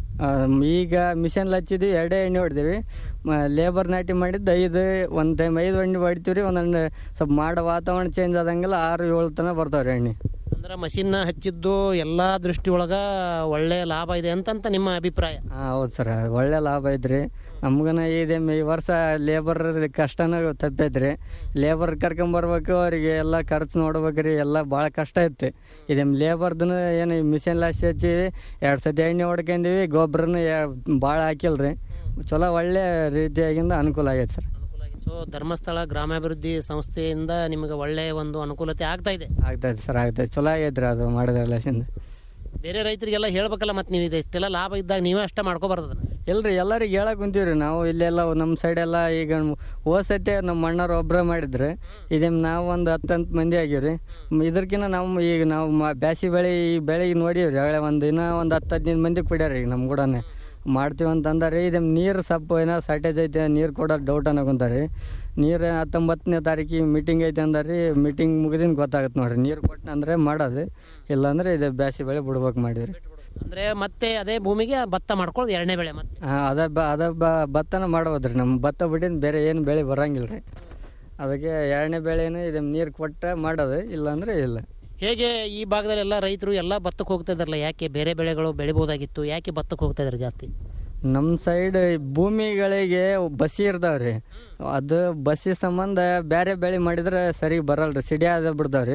ಈಗ ಮಿಷನ್ ಹಚ್ಚಿದ್ವಿ ಎರಡೇ ಎಣ್ಣೆ ಹೊಡ್ದೀವಿ ಲೇಬರ್ ನಾಟಿ ಮಾಡಿದ್ದು ಐದು ಒಂದು ಟೈಮ್ ಐದು ಎಣ್ಣೆ ಹೊಡಿತೀವಿ ರೀ ಒಂದೊಂದು ಸ್ವಲ್ಪ ಮಾಡೋ ವಾತಾವರಣ ಚೇಂಜ್ ಆದಂಗೆಲ್ಲ ಆರು ಏಳು ತನಕ ಬರ್ತಾವೆ ರೀ ಎಣ್ಣೆ ಅಂದ್ರೆ ಮಷಿನ್ ಹಚ್ಚಿದ್ದು ಎಲ್ಲ ದೃಷ್ಟಿ ಒಳಗ ಒಳ್ಳೆ ಲಾಭ ಇದೆ ಅಂತಂತ ನಿಮ್ಮ ಅಭಿಪ್ರಾಯ ಹಾಂ ಹೌದು ಸರ್ ಒಳ್ಳೆ ಲಾಭ ಐತ್ರಿ ನಮ್ಗನ ಇದೆ ಈ ವರ್ಷ ಲೇಬರ್ ಕಷ್ಟನ ತಪ್ಪೈತ್ರಿ ಲೇಬರ್ ಕರ್ಕೊಂಬರ್ಬೇಕು ಅವರಿಗೆ ಎಲ್ಲ ಖರ್ಚು ನೋಡ್ಬೇಕ್ರಿ ಎಲ್ಲ ಭಾಳ ಕಷ್ಟ ಐತಿ ಇದೆ ಲೇಬರ್ದು ಏನು ಮಿಷನ್ ಲಾಸಿ ಹಚ್ಚಿ ಎರಡು ಸತಿ ಎಣ್ಣೆ ಹೊಡ್ಕೊಂಡಿವಿ ಗೊಬ್ಬರನ ಭಾಳ ಹಾಕಿಲ್ರಿ ಚಲೋ ಒಳ್ಳೆ ರೀತಿಯಾಗಿಂದ ಅನುಕೂಲ ಆಗೈತೆ ಸರ್ ಸೊ ಧರ್ಮಸ್ಥಳ ಗ್ರಾಮಾಭಿವೃದ್ಧಿ ಸಂಸ್ಥೆಯಿಂದ ನಿಮಗೆ ಒಳ್ಳೆ ಒಂದು ಅನುಕೂಲತೆ ಆಗ್ತಾ ಇದೆ ಆಗ್ತೈತೆ ಸರ್ ಆಗ್ತೈತೆ ಚಲೋ ಆಗೈತ್ರಿ ಅದು ಮಾಡಿದ್ರಲ್ಲಸಿಂದ ಬೇರೆ ರೈತರಿಗೆಲ್ಲ ಹೇಳ್ಬೇಕಲ್ಲ ಮತ್ತೆ ನೀವು ಇದು ಇಷ್ಟೆಲ್ಲ ಲಾಭ ಇದ್ದಾಗ ನೀವೇ ಅಷ್ಟೇ ಮಾಡ್ಕೋಬಾರ್ದು ಅದನ್ನ ಇಲ್ರಿ ಎಲ್ಲರಿಗೆ ಹೇಳಕ್ ಕುಂತೀವಿ ರೀ ನಾವು ಇಲ್ಲೆಲ್ಲ ನಮ್ಮ ಸೈಡೆಲ್ಲ ಈಗ ಹೋಸತ್ತೆ ನಮ್ಮ ಅಣ್ಣವ್ರು ಒಬ್ಬರೇ ಮಾಡಿದ್ರೆ ಇದೇ ನಾವು ಒಂದು ಹತ್ತಂತು ಮಂದಿ ಆಗೀವ್ರಿ ಇದಕ್ಕಿಂತ ನಾವು ಈಗ ನಾವು ಮ- ಬ್ಯಾಸಿ ಬೆಳೆ ಈ ಬೆಳೆಗೆ ನೋಡೀವ್ರಿ ಹಳೆ ಒಂದು ದಿನ ಒಂದು ಹತ್ತು ಹದಿನೈದು ಮಂದಿ ಕುಡ್ಯಾರ ಈಗ ನಮ್ಮ ಕೂಡನೆ ಮಾಡ್ತೀವಿ ಅಂತ ಅಂದಾರೆ ಇದು ನೀರು ಸ್ವಲ್ಪ ಏನೋ ಶಾರ್ಟೇಜ್ ಐತೆ ನೀರು ಕೊಡೋದು ಡೌಟ್ ಅನ್ನಕೊಂತಾರೆ ನೀರು ಹತ್ತೊಂಬತ್ತನೇ ತಾರೀಕಿಗೆ ಮೀಟಿಂಗ್ ಐತೆ ಅಂದಾರೆ ಮೀಟಿಂಗ್ ಮುಗಿದಿನ ಗೊತ್ತಾಗುತ್ತೆ ನೋಡ್ರಿ ನೀರು ಕೊಟ್ಟನ ಅಂದರೆ ಮಾಡೋದು ಇಲ್ಲಾಂದ್ರೆ ಇದು ಬ್ಯಾಸಿ ಬೆಳೆ ಬಿಡ್ಬೇಕು ಮಾಡಿವ್ರಿ ಅಂದ್ರೆ ಮತ್ತೆ ಅದೇ ಭೂಮಿಗೆ ಭತ್ತ ಮಾಡ್ಕೊಳ್ಳೋದು ಎರಡನೇ ಬೆಳೆ ಮತ್ತೆ ಹಾಂ ಅದ ಬ ಅದ ಬ ಭತ್ತನ ಮಾಡ್ಬೋದ್ರಿ ನಮ್ಮ ಭತ್ತ ಬಿಟ್ಟಿನ ಬೇರೆ ಏನು ಬೆಳೆ ಬರಂಗಿಲ್ಲ ರೀ ಅದಕ್ಕೆ ಎರಡನೇ ಬೆಳೆನೂ ಇದು ನೀರು ಕೊಟ್ಟ ಮಾಡೋದು ಇಲ್ಲಾಂದ್ರೆ ಇಲ್ಲ ಹೇಗೆ ಈ ಭಾಗದಲ್ಲಿ ಎಲ್ಲ ರೈತರು ಎಲ್ಲ ಭತ್ತಕ್ಕೆ ಹೋಗ್ತಾ ಇದಾರಲ್ಲ ಯಾಕೆ ಬೇರೆ ಬೆಳೆಗಳು ಬೆಳಿಬೋದಾಗಿತ್ತು ಯಾಕೆ ಭತ್ತಕ್ಕೆ ಹೋಗ್ತಾ ಇದಾರೆ ಜಾಸ್ತಿ ನಮ್ಮ ಸೈಡ್ ಭೂಮಿಗಳಿಗೆ ಬಸಿ ಇರ್ತಾವ್ರಿ ಅದು ಬಸಿ ಸಂಬಂಧ ಬೇರೆ ಬೆಳೆ ಮಾಡಿದ್ರೆ ಸರಿ ಬರಲ್ರಿ ಸಿಡಿ ಆದ ಬಿಡ್ತಾವ್ರಿ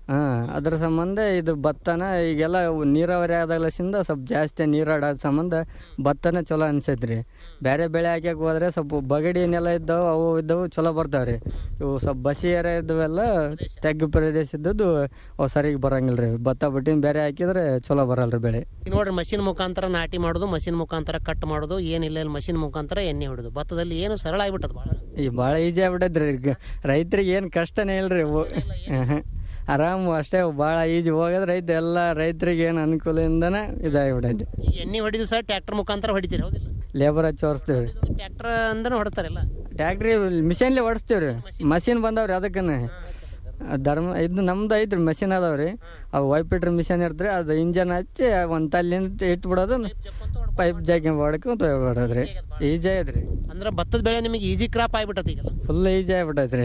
ಹಾಂ ಅದ್ರ ಸಂಬಂಧ ಇದು ಭತ್ತನ ಈಗೆಲ್ಲ ನೀರಾವರಿ ಆದಾಗ್ಲಸಿಂದ ಸ್ವಲ್ಪ ಜಾಸ್ತಿ ನೀರಾಡೋದ್ ಸಂಬಂಧ ಭತ್ತನ ಚಲೋ ಅನ್ಸೈತೆ ರೀ ಬೇರೆ ಬೆಳೆ ಹಾಕ್ಯಕ್ಕೆ ಹೋದ್ರೆ ಸ್ವಲ್ಪ ಬಗಡಿ ನೆಲ ಇದ್ದಾವೆ ಅವು ಇದ್ದವು ಚಲೋ ಬರ್ತಾವೆ ರೀ ಇವು ಸ್ವಲ್ಪ ಬಸಿ ಏರಿಯಾ ಇದ್ದವೆಲ್ಲ ತೆಗ್ಗು ಪ್ರದೇಶ ಇದ್ದದ್ದು ಅವು ಸರಿಗೆ ಬರಂಗಿಲ್ಲ ರೀ ಭತ್ತ ಬಿಟ್ಟಿನ ಬೇರೆ ಹಾಕಿದ್ರೆ ಚಲೋ ಬರಲ್ಲ ರೀ ಬೆಳೆ ಈಗ ನೋಡ್ರಿ ಮಷಿನ್ ಮುಖಾಂತರ ನಾಟಿ ಮಾಡೋದು ಮಷಿನ್ ಮುಖಾಂತರ ಕಟ್ ಮಾಡೋದು ಏನಿಲ್ಲ ಇಲ್ಲಿ ಮಷಿನ್ ಮುಖಾಂತರ ಎಣ್ಣೆ ಹೊಡೋದು ಭತ್ತದಲ್ಲಿ ಏನು ಸರಳ ಆಗ್ಬಿಟ್ಟದ ಭಾಳ ಈ ಭಾಳ ಈಜಿ ಆಗ್ಬಿಟ್ಟೈತೆ ರೀ ಈಗ ರೈತರಿಗೆ ಏನು ಕಷ್ಟನೇ ಇಲ್ರಿ ಇವು ಆರಾಮ್ ಅಷ್ಟೇ ಭಾಳ ಈಜಿ ಹೋಗೋದು ರೈತ ಎಲ್ಲ ರೈತರಿಗೆ ಏನು ಅನುಕೂಲದಿಂದನೇ ಇದಾಗಿಬಿಟ್ಟೈತೆ ಈಗ ಎಣ್ಣೆ ಹೊಡಿದು ಸಹ ಟ್ರ್ಯಾಕ್ಟರ್ ಮುಖಾಂತರ ಹೊಡಿತೀರಿ ಹೌದಿಲ್ಲ ಲೇಬರ್ ಹಚ್ಚಿ ಹೊರಿಸ್ತೀವಿ ರೀ ಟ್ರ್ಯಾಕ್ಟರ್ ಅಂದನು ಹೊಡ್ತಾರಲ್ಲ ಟ್ಯಾಕ್ಟ್ರಿ ಮಿಷನ್ಲಿ ಹೊಡಿಸ್ತೀವಿ ರೀ ಮಷಿನ್ ಬಂದವ್ರಿ ಅದಕ್ಕನೆ ಧರ್ಮ ಇದು ನಮ್ದು ಐತ್ರಿ ಮಷಿನ್ ಅದಾವ್ರಿ ಅವು ವೈಪಿಟ್ರ್ ಮಿಷನ್ ಇರ್ತ್ರಿ ಅದು ಇಂಜನ್ ಹಚ್ಚಿ ಒಂದು ತಲ್ಲಿಂದ ಇಟ್ಬಿಡೋದು ಪೈಪ್ ಜಾಕಿ ಹೊಡ್ಕೊಂತ ಹೋಗ್ಬಿಡೋದ್ರಿ ಈಜಿ ಐತ್ರಿ ಅಂದ್ರೆ ಭತ್ತದ ಬೆಳೆ ನಿಮಗೆ ಈಜಿ ಕ್ರಾಪ್ ಆಗ್ಬಿಟ್ಟದ ಈಗ ಫುಲ್ ಈಜಿ ಆಗ್ಬಿಟ್ಟೈತ್ರಿ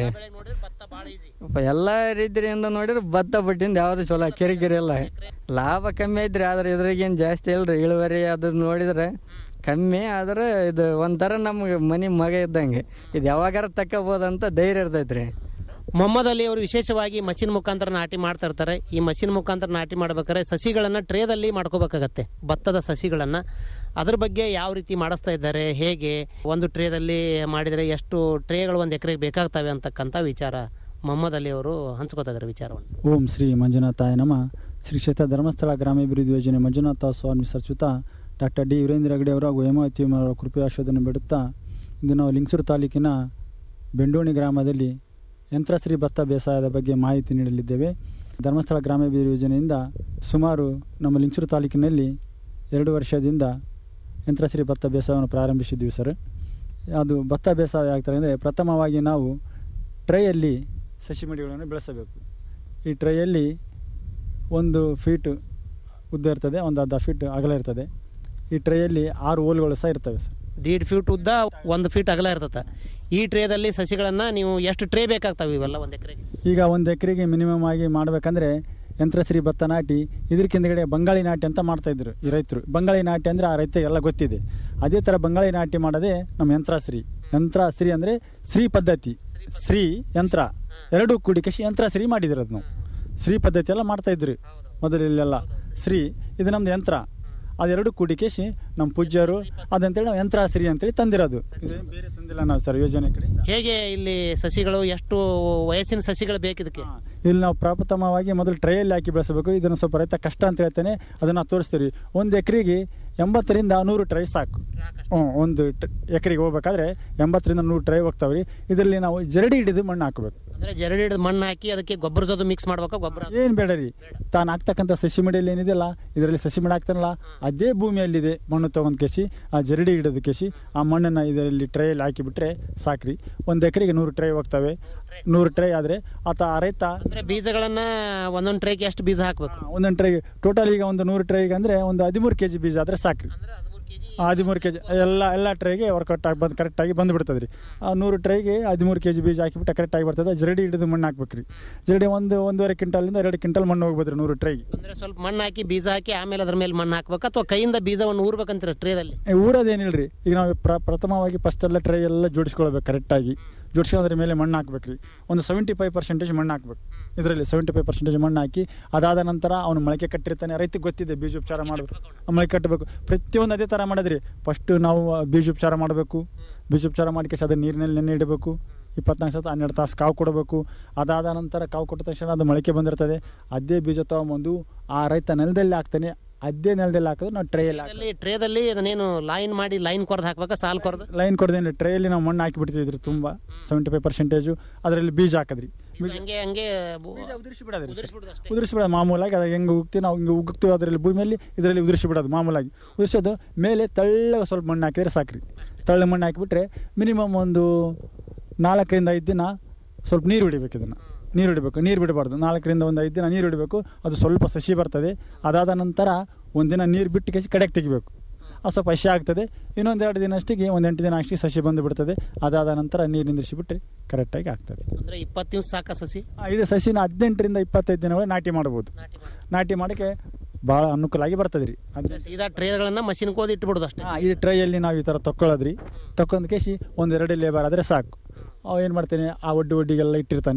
ಪಾಪ ಎಲ್ಲ ರೀತಿಯಿಂದ ನೋಡಿದ್ರೆ ಭತ್ತ ಬಿಟ್ಟಿಂದ ಯಾವ್ದು ಚಲೋ ಕಿರಿಕಿರಿ ಇಲ್ಲ ಲಾಭ ಕಮ್ಮಿ ಐತ್ರಿ ಆದ್ರೆ ಇದ್ರಾಗೇನು ಜಾಸ್ತಿ ಇಲ್ರಿ ಇಳುವರಿ ಅದು ನೋಡಿದ್ರೆ ಕಮ್ಮಿ ಆದ್ರೆ ಇದು ಒಂಥರ ನಮ್ಗೆ ಮನೆ ಮಗ ಇದ್ದಂಗೆ ಇದು ಯಾವಾಗಾರ ತಕ್ಕೋಬೋದಂತ ಧೈರ್ಯ ಇರ್ತೈತ್ರಿ ಮೊಹಮ್ಮದ್ ಅಲಿ ಅವರು ವಿಶೇಷವಾಗಿ ಮಷಿನ್ ಮುಖಾಂತರ ನಾಟಿ ಮಾಡ್ತಾ ಇರ್ತಾರೆ ಈ ಮಷಿನ್ ಮುಖಾಂತರ ನಾಟಿ ಮಾಡ್ಬೇಕಾದ್ರೆ ಸಸಿಗಳನ್ನು ಟ್ರೇದಲ್ಲಿ ಮಾಡ್ಕೋಬೇಕಾಗತ್ತೆ ಭತ್ತದ ಸಸಿಗಳನ್ನು ಅದ್ರ ಬಗ್ಗೆ ಯಾವ ರೀತಿ ಮಾಡಿಸ್ತಾ ಇದ್ದಾರೆ ಹೇಗೆ ಒಂದು ಟ್ರೇದಲ್ಲಿ ಮಾಡಿದರೆ ಎಷ್ಟು ಟ್ರೇಗಳು ಒಂದು ಎಕರೆಗೆ ಬೇಕಾಗ್ತವೆ ಅಂತಕ್ಕಂಥ ವಿಚಾರ ಮೊಹಮ್ಮದ್ ಅಲಿ ಅವರು ಹಂಚ್ಕೋತಾ ಇದ್ದಾರೆ ವಿಚಾರವನ್ನು ಓಂ ಶ್ರೀ ಮಂಜುನಾಥಾಯ ನಮ ಶ್ರೀ ಕ್ಷೇತ್ರ ಧರ್ಮಸ್ಥಳ ಗ್ರಾಮಾಭಿವೃದ್ಧಿ ಯೋಜನೆ ಮಂಜುನಾಥ ಸ್ವಾಮಿ ಸಚಿತ ಡಾಕ್ಟರ್ ಡಿ ವೀರೇಂದ್ರ ಹೆಗಡೆ ಅವರು ಹಾಗೂ ಹೇಮಾವತಿ ಅವರ ಕೃಪೆಯಾಶೋಧನೆ ಬಿಡುತ್ತಾ ಇಂದು ನಾವು ಲಿಂಗಸೂರು ತಾಲೂಕಿನ ಬೆಂಡೋಣಿ ಗ್ರಾಮದಲ್ಲಿ ಯಂತ್ರಶ್ರೀ ಭತ್ತ ಬೇಸಾಯದ ಬಗ್ಗೆ ಮಾಹಿತಿ ನೀಡಲಿದ್ದೇವೆ ಧರ್ಮಸ್ಥಳ ಗ್ರಾಮಾಭಿವೃದ್ಧಿ ಯೋಜನೆಯಿಂದ ಸುಮಾರು ನಮ್ಮ ಲಿಂಗಸೂರು ತಾಲೂಕಿನಲ್ಲಿ ಎರಡು ವರ್ಷದಿಂದ ಯಂತ್ರಶ್ರೀ ಭತ್ತ ಬೇಸಾಯವನ್ನು ಪ್ರಾರಂಭಿಸಿದ್ದೀವಿ ಸರ್ ಅದು ಭತ್ತ ಬೇಸಾಯ ಆಗ್ತಾರೆ ಅಂದರೆ ಪ್ರಥಮವಾಗಿ ನಾವು ಟ್ರೈಯಲ್ಲಿ ಸಸಿ ಮಡಿಗಳನ್ನು ಬೆಳೆಸಬೇಕು ಈ ಟ್ರೈಯಲ್ಲಿ ಒಂದು ಫೀಟ್ ಉದ್ದ ಇರ್ತದೆ ಒಂದು ಅರ್ಧ ಫೀಟ್ ಅಗಲ ಇರ್ತದೆ ಈ ಟ್ರೈಯಲ್ಲಿ ಆರು ಹೋಲ್ಗಳು ಸಹ ಇರ್ತವೆ ಸರ್ ದೀಡ್ ಫೀಟ್ ಉದ್ದ ಒಂದು ಫೀಟ್ ಅಗಲ ಇರ್ತದೆ ಈ ಟ್ರೇದಲ್ಲಿ ಸಸಿಗಳನ್ನು ನೀವು ಎಷ್ಟು ಟ್ರೇ ಬೇಕಾಗ್ತವೆ ಇವೆಲ್ಲ ಒಂದು ಎಕರೆಗೆ ಈಗ ಒಂದು ಎಕರೆಗೆ ಮಿನಿಮಮ್ ಆಗಿ ಮಾಡಬೇಕಂದ್ರೆ ಯಂತ್ರಶ್ರೀ ಭತ್ತ ನಾಟಿ ಇದಕ್ಕಿಂದಗಡೆ ಬಂಗಾಳಿ ನಾಟಿ ಅಂತ ಮಾಡ್ತಾಯಿದ್ರು ಈ ರೈತರು ಬಂಗಾಳಿ ನಾಟಿ ಅಂದರೆ ಆ ರೈತರಿಗೆಲ್ಲ ಗೊತ್ತಿದೆ ಅದೇ ಥರ ಬಂಗಾಳಿ ನಾಟಿ ಮಾಡೋದೇ ನಮ್ಮ ಯಂತ್ರಶ್ರೀ ಯಂತ್ರಶ್ರೀ ಅಂದರೆ ಶ್ರೀ ಪದ್ಧತಿ ಶ್ರೀ ಯಂತ್ರ ಎರಡೂ ಕೂಡಿಕೆ ಯಂತ್ರಶ್ರೀ ಮಾಡಿದಿರೋದು ನಾವು ಶ್ರೀ ಪದ್ಧತಿ ಎಲ್ಲ ಮಾಡ್ತಾಯಿದ್ರು ಮೊದಲು ಇಲ್ಲೆಲ್ಲ ಶ್ರೀ ಇದು ನಮ್ದು ಯಂತ್ರ ಅದೆರಡು ಕೂಡಿಕೇಶಿ ನಮ್ಮ ಪೂಜ್ಯರು ಅದಂತೇಳಿ ನಾವು ಯಂತ್ರಾಶ್ರೀ ಅಂತೇಳಿ ತಂದಿರೋದು ಇದೇನ್ ಬೇರೆ ತಂದಿಲ್ಲ ನಾವು ಸರ್ ಯೋಜನೆ ಕಡೆ ಹೇಗೆ ಇಲ್ಲಿ ಸಸಿಗಳು ಎಷ್ಟು ವಯಸ್ಸಿನ ಸಸಿಗಳು ಬೇಕು ಇದಕ್ಕೆ ಇಲ್ಲಿ ನಾವು ಪ್ರಪ್ರಥಮವಾಗಿ ಮೊದಲು ಟ್ರೈಯಲ್ಲಿ ಹಾಕಿ ಬೆಳೆಸಬೇಕು ಇದನ್ನು ಸ್ವಲ್ಪ ರೈತ ಕಷ್ಟ ಅಂತ ಹೇಳ್ತೇನೆ ಅದನ್ನು ತೋರಿಸ್ತೀವಿ ಒಂದು ಎಕರೆಗೆ ಎಂಬತ್ತರಿಂದ ನೂರು ಟ್ರೈ ಸಾಕು ಹ್ಞೂ ಒಂದು ಎಕರೆಗೆ ಹೋಗ್ಬೇಕಾದ್ರೆ ಎಂಬತ್ತರಿಂದ ನೂರು ಟ್ರೈ ಹೋಗ್ತಾವ್ರಿ ಇದರಲ್ಲಿ ನಾವು ಜರಡಿ ಹಿಡಿದು ಮಣ್ಣು ಹಾಕಬೇಕು ಅಂದ್ರೆ ಜರಡಿ ಹಿಡಿದು ಮಣ್ಣು ಹಾಕಿ ಅದಕ್ಕೆ ಗೊಬ್ಬರ ಜೊತೆ ಮಿಕ್ಸ್ ಮಾಡ್ಬೇಕಾ ಗೊಬ್ಬರ ಏನು ಬೇಡ ರೀ ತಾನು ಹಾಕ್ತಕ್ಕಂಥ ಸಸಿ ಮಡಿಯಲ್ಲಿ ಏನಿದೆಯಲ್ಲ ಇದರಲ್ಲಿ ಸಸಿ ಮಡಿ ಹಾಕ್ತಾನಲ್ಲ ಅದೇ ಭೂಮಿಯಲ್ಲಿದೆ ಮಣ್ಣು ತೊಗೊಂಡು ಕೇಸಿ ಆ ಜರಡಿ ಹಿಡಿದು ಕೇಸಿ ಆ ಮಣ್ಣನ್ನು ಇದರಲ್ಲಿ ಟ್ರೈಯಲ್ಲಿ ಹಾಕಿಬಿಟ್ರೆ ಸಾಕ್ರಿ ಒಂದು ಎಕರೆಗೆ ನೂರು ಟ್ರೈ ಹೋಗ್ತವೆ ನೂರು ಟ್ರೈ ಆದರೆ ಆತ ಆ ರೈತ ಅಂದ್ರೆ ಬೀಜಗಳನ್ನ ಒಂದೊಂದು ಟ್ರೇಗೆ ಎಷ್ಟು ಬೀಜ ಹಾಕ್ಬೇಕು ಒಂದೊಂದು ಟ್ರೈಗೆ ಟೋಟಲ್ ಈಗ ಒಂದು ನೂರು ಟ್ರೈಗೆ ಅಂದರೆ ಒಂದು ಹದಿಮೂರು ಕೆ ಜಿ ಬೀಜ ಆದರೆ ಸಾಕ್ರಿ ಹದಿಮೂರು ಕೆ ಜಿ ಎಲ್ಲ ಎಲ್ಲ ಟ್ರೈಗೆ ವರ್ಕೌಟ್ ಆಗಿ ಬಂದು ಕರೆಕ್ಟಾಗಿ ಬಂದುಬಿಡ್ತದೆ ರೀ ಆ ನೂರು ಟ್ರೈಗೆ ಹದಿಮೂರು ಕೆ ಜಿ ಬೀಜ ಹಾಕಿಬಿಟ್ಟು ಕರೆಕ್ಟಾಗಿ ಬರ್ತದೆ ಜರಡಿ ಹಿಡಿದು ಮಣ್ಣು ಹಾಕ್ಬೇಕು ರೀ ಜರಡಿ ಒಂದು ಒಂದೂವರೆ ಕ್ವಿಂಟಲಿಂದ ಎರಡು ಕ್ವಿಂಟಲ್ ಮಣ್ಣು ಹೋಗ್ಬೋದು ರೀ ನೂರು ಟ್ರೈಗೆ ಅಂದ್ರೆ ಸ್ವಲ್ಪ ಮಣ್ಣು ಹಾಕಿ ಬೀಜ ಹಾಕಿ ಆಮೇಲೆ ಅದ್ರ ಮೇಲೆ ಮಣ್ಣು ಹಾಕ್ಬೇಕು ಅಥವಾ ಕೈಯಿಂದ ಬೀಜವನ್ನು ಊರ್ಬೇಕಂತೀರ ಟ್ರೇದಲ್ಲಿ ಊರೋದೇನಿಲ್ಲ ರೀ ಈಗ ನಾವು ಪ್ರ ಪ್ರಥಮವಾಗಿ ಫಸ್ಟ್ ಎಲ್ಲ ಟ್ರೈ ಎಲ್ಲ ಜೋಡಿಸ್ಕೊಳ್ಬೇಕು ಕರೆಕ್ಟಾಗಿ ಜೋಡಿಸ್ಕೊಂಡ್ರ ಮೇಲೆ ಮಣ್ಣು ಹಾಕ್ಬೇಕು ರೀ ಒಂದು ಸೆವೆಂಟಿ ಫೈವ್ ಪರ್ಸೆಂಟೇಜ್ ಮಣ್ಣು ಹಾಕ್ಬೇಕು ಇದರಲ್ಲಿ ಸೆವೆಂಟಿ ಫೈವ್ ಪರ್ಸೆಂಟೇಜ್ ಮಣ್ಣು ಹಾಕಿ ಅದಾದ ನಂತರ ಅವನು ಮೊಳಕೆ ಕಟ್ಟಿರ್ತಾನೆ ರೈತಗೆ ಗೊತ್ತಿದೆ ಬೀಜೋಪಚಾರ ಮಾಡಬೇಕು ಮೊಳಕೆ ಕಟ್ಟಬೇಕು ಪ್ರತಿಯೊಂದು ಅದೇ ಥರ ಮಾಡೋದ್ರಿ ಫಸ್ಟು ನಾವು ಬೀಜೋಪಚಾರ ಮಾಡಬೇಕು ಬೀಜೋಪಚಾರ ಮಾಡಿ ಕೇಸಿ ಅದನ್ನು ನೀರಿನಲ್ಲಿ ನೆನೆ ಇಡಬೇಕು ಇಪ್ಪತ್ನಾಲ್ಕು ಸತ ಹನ್ನೆರಡು ತಾಸು ಕಾವು ಕೊಡಬೇಕು ಅದಾದ ನಂತರ ಕಾವು ಕೊಟ್ಟ ತಕ್ಷಣ ಅದು ಮೊಳಕೆ ಬಂದಿರ್ತದೆ ಅದೇ ಬೀಜ ತೊಗೊಂಬಂದು ಆ ರೈತ ನೆಲದಲ್ಲಿ ಹಾಕ್ತಾನೆ ಅದೇ ನೆಲದಲ್ಲಿ ಹಾಕಿದ್ರೆ ನಾವು ಟ್ರೈಯಲ್ಲಿ ಹಾಕಿ ಅಲ್ಲಿ ಟ್ರೇದಲ್ಲಿ ಅದನ್ನೇನು ಲೈನ್ ಮಾಡಿ ಲೈನ್ ಕೊರ್ದು ಹಾಕ್ಬೇಕಾ ಸಾಲ್ ಕೊರ್ದು ಲೈನ್ ಕೊಡ್ದೇನೆ ಟ್ರೈಯಲ್ಲಿ ನಾವು ಮಣ್ಣು ಹಾಕಿ ಬಿಡ್ತಿದ್ರಿ ತುಂಬ ಸೆವೆಂಟಿ ಫೈವ್ ಪರ್ಸೆಂಟೇಜು ಅದರಲ್ಲಿ ಬೀಜ ಹಾಕಿದ್ರಿ ಹಂಗೆ ಹಂಗೆ ಉದುರಿಸಿ ಬಿಡೋದು ಉದುರಿಸಿ ಬಿಡೋದು ಮಾಮೂಲಾಗಿ ಅದು ಹೆಂಗೆ ಉಗ್ತೀವಿ ನಾವು ಹಿಂಗೆ ಉಗ್ತೀವಿ ಅದರಲ್ಲಿ ಭೂಮಿಯಲ್ಲಿ ಇದರಲ್ಲಿ ಉದುರಿಸಿ ಬಿಡೋದು ಮಾಮೂಲಾಗಿ ಉದುರಿಸೋದು ಮೇಲೆ ತೆಳ್ಳಗೆ ಸ್ವಲ್ಪ ಮಣ್ಣು ಹಾಕಿದ್ರೆ ಸಾಕ್ರಿ ತೆಳ್ಳ ಮಣ್ಣು ಹಾಕಿಬಿಟ್ರೆ ಮಿನಿಮಮ್ ಒಂದು ನಾಲ್ಕರಿಂದ ಐದು ದಿನ ಸ್ವಲ್ಪ ನೀರು ಹೊಡಿಬೇಕು ಇದನ್ನು ನೀರು ಹೊಡಿಬೇಕು ನೀರು ಬಿಡಬಾರ್ದು ನಾಲ್ಕರಿಂದ ಒಂದು ಐದು ದಿನ ನೀರು ಹೊಡಿಬೇಕು ಅದು ಸ್ವಲ್ಪ ಸಸಿ ಬರ್ತದೆ ಅದಾದ ನಂತರ ಒಂದಿನ ನೀರು ಬಿಟ್ಟು ಕೇಸಿ ಕಡೆಗೆ ತೆಗಿಬೇಕು ಅದು ಸ್ವಲ್ಪ ಹಸಿ ಆಗ್ತದೆ ಇನ್ನೊಂದು ಎರಡು ದಿನ ಅಷ್ಟಿಗೆ ಒಂದು ಎಂಟು ದಿನ ಅಷ್ಟಿಗೆ ಸಸಿ ಬಂದು ಬಿಡ್ತದೆ ಅದಾದ ನಂತರ ನೀರು ನಿಂದಿರಿಸಿಬಿಟ್ರೆ ಕರೆಕ್ಟಾಗಿ ಆಗ್ತದೆ ಅಂದ್ರೆ ಇಪ್ಪತ್ತು ದಿವಸ ಸಾಕ ಸಸಿ ಆ, ಇದು ಸಸಿನ ಹದಿನೆಂಟರಿಂದ ಇಪ್ಪತ್ತೈದು ದಿನಗಳು ನಾಟಿ ಮಾಡ್ಬೋದು ನಾಟಿ ಮಾಡೋಕ್ಕೆ ಭಾಳ ಅನುಕೂಲ ಆಗಿ ಬರ್ತದೆ ರೀ ಅಂದ್ರೆ ಸೀದಾ ಟ್ರೇಗಳನ್ನ ಮಷಿನ್ ಕೋದಿ ಇಟ್ಬಿಡೋದು ಅಷ್ಟೇ ಹಾಂ ಈ ಟ್ರೈಯಲ್ಲಿ ನಾವು ಈ ಥರ ತಕ್ಕೊಳ್ಳೋದ್ರಿ ತಕ್ಕೊಂಡ್ ಕೇಸಿ ಒಂದು ಎರಡು ಲೇಬರ್ ಆದರೆ ಸಾಕು ಅವ ಏನು ಮಾಡ್ತಾನೆ ಆ ಒಡ್ಡಿ ಒಡ್ಡಿಗೆಲ್ಲ ಇಟ್ಟಿರ್ತಾನೆ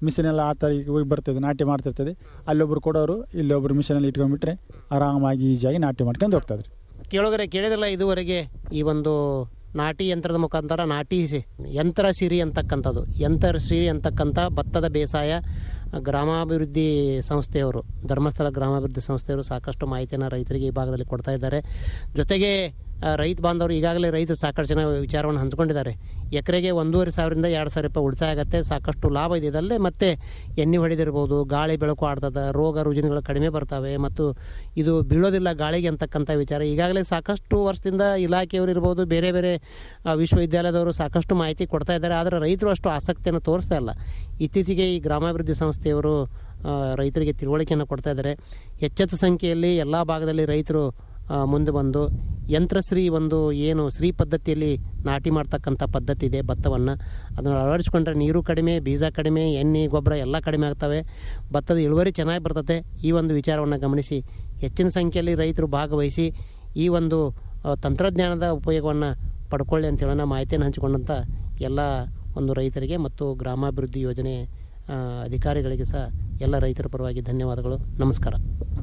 ಮಿಷಿನ್ ಎಲ್ಲ ಆ ಥರ ಈಗ ಹೋಗಿ ಬರ್ತದೆ ನಾಟಿ ಮಾಡ್ತಿರ್ತದೆ ಅಲ್ಲೊಬ್ರು ಕೊಡೋರು ಇಲ್ಲೊಬ್ರು ಮಿಷನಲ್ಲಿ ಇಟ್ಕೊಂಡ್ಬಿಟ್ರೆ ಆರಾಮಾಗಿ ಈಜಿಯಾಗಿ ನಾಟಿ ಮಾಡ್ಕೊಂಡು ಹೋಗ್ತದೆ ಕೇಳೋಗರೆ ಕೇಳಿದ್ರಲ್ಲ ಇದುವರೆಗೆ ಈ ಒಂದು ನಾಟಿ ಯಂತ್ರದ ಮುಖಾಂತರ ನಾಟಿ ಸಿ- ಯಂತ್ರ ಸಿರಿ ಅಂತಕ್ಕಂಥದ್ದು ಯಂತ್ರ ಸಿರಿ ಅಂತಕ್ಕಂಥ ಭತ್ತದ ಬೇಸಾಯ ಗ್ರಾಮಾಭಿವೃದ್ಧಿ ಸಂಸ್ಥೆಯವರು ಧರ್ಮಸ್ಥಳ ಗ್ರಾಮಾಭಿವೃದ್ಧಿ ಸಂಸ್ಥೆಯವರು ಸಾಕಷ್ಟು ಮಾಹಿತಿಯನ್ನು ರೈತರಿಗೆ ಈ ಭಾಗದಲ್ಲಿ ಕೊಡ್ತಾ ಇದ್ದಾರೆ ಜೊತೆಗೆ ಆ, ರೈತ ಬಾಂಧವರು ಈಗಾಗಲೇ ರೈತರು ಸಾಕಷ್ಟು ಜನ ವಿಚಾರವನ್ನು ಹಂಚ್ಕೊಂಡಿದ್ದಾರೆ ಎಕರೆಗೆ ಒಂದೂವರೆ ಸಾವಿರದಿಂದ ಎರಡು ಸಾವಿರ ರೂಪಾಯಿ ಉಳಿತಾಯ ಆಗುತ್ತೆ ಸಾಕಷ್ಟು ಲಾಭ ಇದೆ ಇದಲ್ಲದೆ ಮತ್ತೆ ಎಣ್ಣೆ ಹೊಡೆದಿರ್ಬೋದು ಗಾಳಿ ಬೆಳಕು ಆಡ್ತದೆ ರೋಗ ರುಜಿನಗಳು ಕಡಿಮೆ ಬರ್ತವೆ ಮತ್ತು ಇದು ಬೀಳೋದಿಲ್ಲ ಗಾಳಿಗೆ ಅಂತಕ್ಕಂಥ ವಿಚಾರ ಈಗಾಗಲೇ ಸಾಕಷ್ಟು ವರ್ಷದಿಂದ ಇಲಾಖೆಯವರು ಇರ್ಬೋದು ಬೇರೆ ಬೇರೆ ಆ, ವಿಶ್ವವಿದ್ಯಾಲಯದವರು ಸಾಕಷ್ಟು ಮಾಹಿತಿ ಕೊಡ್ತಾ ಇದ್ದಾರೆ ಆದರೆ ರೈತರು ಅಷ್ಟು ಆಸಕ್ತಿಯನ್ನು ತೋರಿಸ್ತಾ ಇಲ್ಲ ಇತ್ತೀಚೆಗೆ ಈ ಗ್ರಾಮಾಭಿವೃದ್ಧಿ ಸಂಸ್ಥೆಯವರು ಆ, ರೈತರಿಗೆ ತಿಳುವಳಿಕೆಯನ್ನು ಕೊಡ್ತಾ ಇದ್ದಾರೆ ಹೆಚ್ಚೆಚ್ಚು ಸಂಖ್ಯೆಯಲ್ಲಿ ಎಲ್ಲ ಭಾಗದಲ್ಲಿ ರೈತರು ಆ, ಮುಂದೆ ಬಂದು ಯಂತ್ರಶ್ರೀ ಒಂದು ಏನು ಶ್ರೀ ಪದ್ಧತಿಯಲ್ಲಿ ನಾಟಿ ಮಾಡ್ತಕ್ಕಂಥ ಪದ್ಧತಿ ಇದೆ ಭತ್ತವನ್ನು ಅದನ್ನು ಅಳವಡಿಸ್ಕೊಂಡ್ರೆ ನೀರು ಕಡಿಮೆ ಬೀಜ ಕಡಿಮೆ ಎಣ್ಣೆ ಗೊಬ್ಬರ ಎಲ್ಲ ಕಡಿಮೆ ಆಗ್ತವೆ ಭತ್ತದ ಇಳುವರಿ ಚೆನ್ನಾಗಿ ಬರ್ತದೆ ಈ ಒಂದು ವಿಚಾರವನ್ನು ಗಮನಿಸಿ ಹೆಚ್ಚಿನ ಸಂಖ್ಯೆಯಲ್ಲಿ ರೈತರು ಭಾಗವಹಿಸಿ ಈ ಒಂದು ಆ, ತಂತ್ರಜ್ಞಾನದ ಉಪಯೋಗವನ್ನು ಪಡ್ಕೊಳ್ಳಿ ಅಂತ ಹೇಳೋಣ ಮಾಹಿತಿಯನ್ನು ಹಂಚಿಕೊಂಡಂಥ ಎಲ್ಲ ಒಂದು ರೈತರಿಗೆ ಮತ್ತು ಗ್ರಾಮಾಭಿವೃದ್ಧಿ ಯೋಜನೆ ಆ, ಅಧಿಕಾರಿಗಳಿಗೆ ಸಹ ಎಲ್ಲ ರೈತರ ಪರವಾಗಿ ಧನ್ಯವಾದಗಳು ನಮಸ್ಕಾರ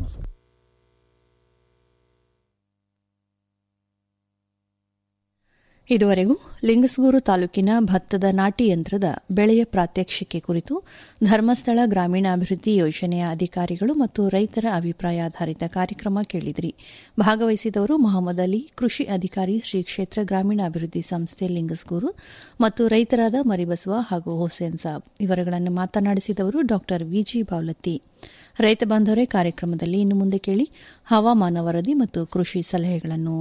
ಇದುವರೆಗೂ ಲಿಂಗಸಗೂರು ತಾಲೂಕಿನ ಭತ್ತದ ನಾಟಿ ಯಂತ್ರದ ಬೆಳೆಯ ಪ್ರಾತ್ಯಕ್ಷಿಕೆ ಕುರಿತು ಧರ್ಮಸ್ಥಳ ಗ್ರಾಮೀಣಾಭಿವೃದ್ಧಿ ಯೋಜನೆಯ ಅಧಿಕಾರಿಗಳು ಮತ್ತು ರೈತರ ಅಭಿಪ್ರಾಯಾಧಾರಿತ ಕಾರ್ಯಕ್ರಮ ಕೇಳಿದಿರಿ ಭಾಗವಹಿಸಿದವರು ಮೊಹಮ್ಮದ್ ಅಲಿ ಕೃಷಿ ಅಧಿಕಾರಿ ಶ್ರೀ ಕ್ಷೇತ್ರ ಗ್ರಾಮೀಣಾಭಿವೃದ್ಧಿ ಸಂಸ್ಥೆ ಲಿಂಗಸಗೂರು ಮತ್ತು ರೈತರಾದ ಮರಿಬಸವ ಹಾಗೂ ಹುಸೇನ್ ಸಾಬ್ ಇವರುಗಳನ್ನು ಮಾತನಾಡಿಸಿದವರು ಡಾ ವಿಜಿ ಬಾವಲತ್ತಿ ರೈತ ಬಾಂಧವರೇ ಕಾರ್ಯಕ್ರಮದಲ್ಲಿ ಇನ್ನು ಮುಂದೆ ಕೇಳಿ ಹವಾಮಾನ ವರದಿ ಮತ್ತು ಕೃಷಿ ಸಲಹೆಗಳನ್ನು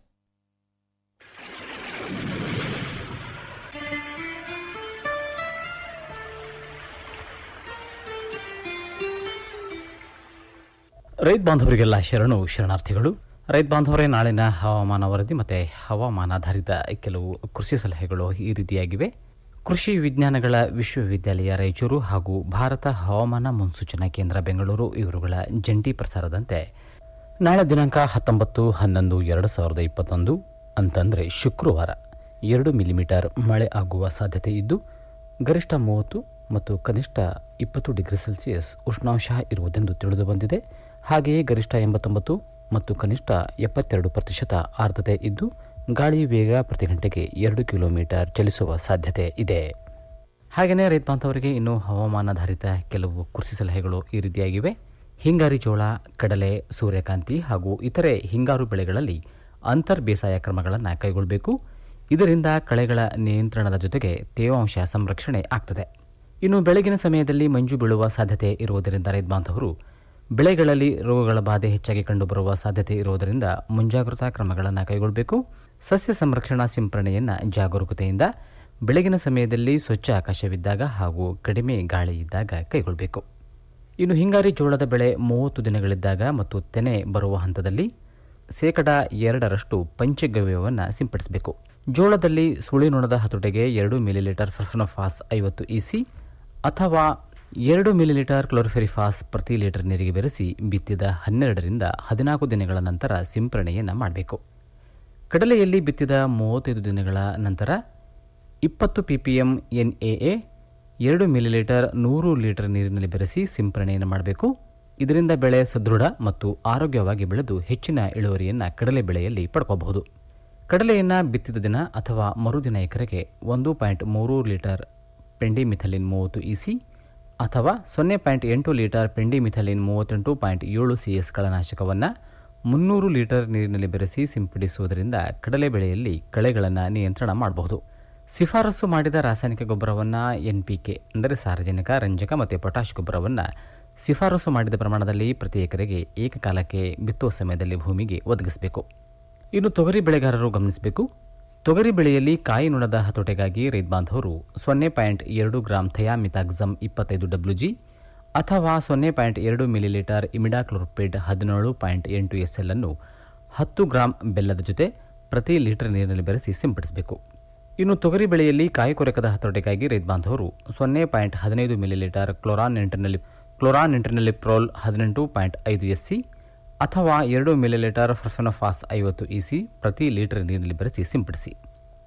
ರೈತ ಬಾಂಧವರಿಗೆಲ್ಲ ಶರಣು ಶರಣಾರ್ಥಿಗಳು ರೈತ ಬಾಂಧವರೇ ನಾಳಿನ ಹವಾಮಾನ ವರದಿ ಮತ್ತು ಹವಾಮಾನಾಧಾರಿತ ಕೆಲವು ಕೃಷಿ ಸಲಹೆಗಳು ಈ ರೀತಿಯಾಗಿವೆ ಕೃಷಿ ವಿಜ್ಞಾನಗಳ ವಿಶ್ವವಿದ್ಯಾಲಯ ರಾಯಚೂರು ಹಾಗೂ ಭಾರತ ಹವಾಮಾನ ಮುನ್ಸೂಚನಾ ಕೇಂದ್ರ ಬೆಂಗಳೂರು ಇವರುಗಳ ಜಂಟಿ ಪ್ರಸಾರದಂತೆ ನಾಳೆ ದಿನಾಂಕ ಹತ್ತೊಂಬತ್ತು ಹನ್ನೊಂದು ಎರಡು ಸಾವಿರದ ಇಪ್ಪತ್ತೊಂದು ಅಂತಂದರೆ ಶುಕ್ರವಾರ ಎರಡು ಮಿಲಿಮೀಟರ್ ಮಳೆ ಆಗುವ ಸಾಧ್ಯತೆ ಇದ್ದು ಗರಿಷ್ಠ ಮೂವತ್ತು ಮತ್ತು ಕನಿಷ್ಠ ಇಪ್ಪತ್ತು ಡಿಗ್ರಿ ಸೆಲ್ಸಿಯಸ್ ಉಷ್ಣಾಂಶ ಇರುವುದೆಂದು ತಿಳಿದು ಬಂದಿದೆ ಹಾಗೆಯೇ ಗರಿಷ್ಠ ಎಂಬತ್ತೊಂಬತ್ತು ಮತ್ತು ಕನಿಷ್ಠ ಎಪ್ಪತ್ತೆರಡು ಪ್ರತಿಶತ ಆರ್ದ್ರತೆ ಇದ್ದು ಗಾಳಿ ವೇಗ ಪ್ರತಿ ಗಂಟೆಗೆ ಎರಡು ಕಿಲೋಮೀಟರ್ ಚಲಿಸುವ ಸಾಧ್ಯತೆ ಇದೆ ಹಾಗೆಯೇ ರೈತ ಬಾಂಧವರಿಗೆ ಇನ್ನು ಹವಾಮಾನಾಧಾರಿತ ಕೆಲವು ಕೃಷಿ ಸಲಹೆಗಳು ಈ ರೀತಿಯಾಗಿವೆ ಹಿಂಗಾರಿ ಜೋಳ ಕಡಲೆ ಸೂರ್ಯಕಾಂತಿ ಹಾಗೂ ಇತರೆ ಹಿಂಗಾರು ಬೆಳೆಗಳಲ್ಲಿ ಅಂತರ್ ಬೇಸಾಯ ಕ್ರಮಗಳನ್ನು ಕೈಗೊಳ್ಳಬೇಕು ಇದರಿಂದ ಕಳೆಗಳ ನಿಯಂತ್ರಣದ ಜೊತೆಗೆ ತೇವಾಂಶ ಸಂರಕ್ಷಣೆ ಆಗ್ತದೆ ಇನ್ನು ಬೆಳಗಿನ ಸಮಯದಲ್ಲಿ ಮಂಜು ಬೀಳುವ ಸಾಧ್ಯತೆ ಇರುವುದರಿಂದ ರೈತ ಬಾಂಧವರು ಬೆಳೆಗಳಲ್ಲಿ ರೋಗಗಳ ಬಾಧೆ ಹೆಚ್ಚಾಗಿ ಕಂಡುಬರುವ ಸಾಧ್ಯತೆ ಇರುವುದರಿಂದ ಮುಂಜಾಗ್ರತಾ ಕ್ರಮಗಳನ್ನು ಕೈಗೊಳ್ಳಬೇಕು ಸಸ್ಯ ಸಂರಕ್ಷಣಾ ಸಿಂಪರಣೆಯನ್ನು ಜಾಗರೂಕತೆಯಿಂದ ಬೆಳಗಿನ ಸಮಯದಲ್ಲಿ ಸ್ವಚ್ಛ ಆಕಾಶವಿದ್ದಾಗ ಹಾಗೂ ಕಡಿಮೆ ಗಾಳಿ ಇದ್ದಾಗ ಕೈಗೊಳ್ಳಬೇಕು ಇನ್ನು ಹಿಂಗಾರಿ ಜೋಳದ ಬೆಳೆ ಮೂವತ್ತು ದಿನಗಳಿದ್ದಾಗ ಮತ್ತು ತೆನೆ ಬರುವ ಹಂತದಲ್ಲಿ ಶೇಕಡ ಎರಡರಷ್ಟು ಪಂಚಗವ್ಯವನ್ನು ಸಿಂಪಡಿಸಬೇಕು ಜೋಳದಲ್ಲಿ ಸುಳಿನೊಣದ ಹತೋಟಿಗೆ ಎರಡು ಮಿಲಿಲೀಟರ್ ಫರ್ಫನೋಫಾಸ್ ಐವತ್ತು ಇಸಿ ಅಥವಾ ಎರಡು ಮಿಲಿಲೀಟರ್ ಕ್ಲೋರಿಫೆರಿಫಾಸ್ ಪ್ರತಿ ಲೀಟರ್ ನೀರಿಗೆ ಬೆರೆಸಿ ಬಿತ್ತಿದ ಹನ್ನೆರಡರಿಂದ ಹದಿನಾಲ್ಕು ದಿನಗಳ ನಂತರ ಸಿಂಪರಣೆಯನ್ನು ಮಾಡಬೇಕು ಕಡಲೆಯಲ್ಲಿ ಬಿತ್ತಿದ ಮೂವತ್ತೈದು ದಿನಗಳ ನಂತರ ಇಪ್ಪತ್ತು ಪಿಪಿಎಂ ಎನ್ಎಎ ಎರಡು ಮಿಲಿಲೀಟರ್ ನೂರು ಲೀಟರ್ ನೀರಿನಲ್ಲಿ ಬೆರೆಸಿ ಸಿಂಪರಣೆಯನ್ನು ಮಾಡಬೇಕು ಇದರಿಂದ ಬೆಳೆ ಸದೃಢ ಮತ್ತು ಆರೋಗ್ಯವಾಗಿ ಬೆಳೆದು ಹೆಚ್ಚಿನ ಇಳುವರಿಯನ್ನು ಕಡಲೆ ಬೆಳೆಯಲ್ಲಿ ಪಡ್ಕೋಬಹುದು ಕಡಲೆಯನ್ನು ಬಿತ್ತಿದ ದಿನ ಅಥವಾ ಮರುದಿನ ಎಕರೆಗೆ ಒಂದು ಪಾಯಿಂಟ್ ಮೂರು ಲೀಟರ್ ಪೆಂಡಿಮಿಥಲಿನ್ ಮೂವತ್ತು ಇಸಿ ಅಥವಾ ಸೊನ್ನೆ ಪಾಯಿಂಟ್ ಎಂಟು ಲೀಟರ್ ಪೆಂಡಿಮಿಥಲಿನ್ ಮೂವತ್ತೆಂಟು ಪಾಯಿಂಟ್ ಏಳು ಸಿ ಎಸ್ ಕಳನಾಶಕವನ್ನು ಮುನ್ನೂರು ಲೀಟರ್ ನೀರಿನಲ್ಲಿ ಬೆರೆಸಿ ಸಿಂಪಡಿಸುವುದರಿಂದ ಕಡಲೆ ಬೆಳೆಯಲ್ಲಿ ಕಳೆಗಳನ್ನು ನಿಯಂತ್ರಣ ಮಾಡಬಹುದು ಶಿಫಾರಸು ಮಾಡಿದ ರಾಸಾಯನಿಕ ಗೊಬ್ಬರವನ್ನು ಎನ್ ಪಿ ಕೆ ಅಂದರೆ ಸಾರ್ವಜನಿಕ ರಂಜಕ ಮತ್ತು ಪೊಟ್ಯಾಷ್ ಗೊಬ್ಬರವನ್ನು ಶಿಫಾರಸು ಮಾಡಿದ ಪ್ರಮಾಣದಲ್ಲಿ ಪ್ರತಿ ಎಕರೆಗೆ ಏಕಕಾಲಕ್ಕೆ ಬಿತ್ತುವ ಸಮಯದಲ್ಲಿ ಭೂಮಿಗೆ ಒದಗಿಸಬೇಕು ಇನ್ನು ತೊಗರಿ ಬೆಳೆಗಾರರು ಗಮನಿಸಬೇಕು ತೊಗರಿ ಬೆಳೆಯಲ್ಲಿ ಕಾಯಿ ನುಣದ ಹತೋಟೆಗಾಗಿ ರೈತ ಬಾಂಧವರು ಸೊನ್ನೆ ಪಾಯಿಂಟ್ ಎರಡು ಗ್ರಾಂ ಥಯಾಮಿತಾಕ್ಸಮ್ ಇಪ್ಪತ್ತೈದು ಡಬ್ಲ್ಯೂ ಜಿ ಅಥವಾ ಸೊನ್ನೆ ಪಾಯಿಂಟ್ ಎರಡು ಮಿಲಿಲೀಟರ್ ಇಮಿಡಾಕ್ಲೋರ್ಪಿಡ್ ಹದಿನೇಳು ಪಾಯಿಂಟ್ ಎಂಟು ಎಸ್ ಎಲ್ ಅನ್ನು ಹತ್ತು ಗ್ರಾಂ ಬೆಲ್ಲದ ಜೊತೆ ಪ್ರತಿ ಲೀಟರ್ ನೀರಿನಲ್ಲಿ ಬೆರೆಸಿ ಸಿಂಪಡಿಸಬೇಕು ಇನ್ನು ತೊಗರಿ ಬೆಳೆಯಲ್ಲಿ ಕಾಯಿ ಕೊರಕದ ಹತೋಟಿಗಾಗಿ ರೈತ ಬಾಂಧವರು ಸೊನ್ನೆ ಪಾಯಿಂಟ್ ಹದಿನೈದು ಮಿಲಿಲೀಟರ್ ಕ್ಲೋರಾನ್ ಇಂಟರ್ನಲ್ಲಿ ಕ್ಲೋರಾನ್ ಇಂಟರ್ನಲ್ಲಿ ಪ್ರೋಲ್ ಹದಿನೆಂಟು ಪಾಯಿಂಟ್ ಐದು ಎಸ್ ಸಿ ಅಥವಾ ಎರಡು ಮಿಲಿಲೀಟರ್ ಫರ್ಫೆನೋಫಾಸ್ ಐವತ್ತು ಇಸಿ ಪ್ರತಿ ಲೀಟರ್ ನೀರಿನಲ್ಲಿ ಬೆರೆಸಿ ಸಿಂಪಡಿಸಿ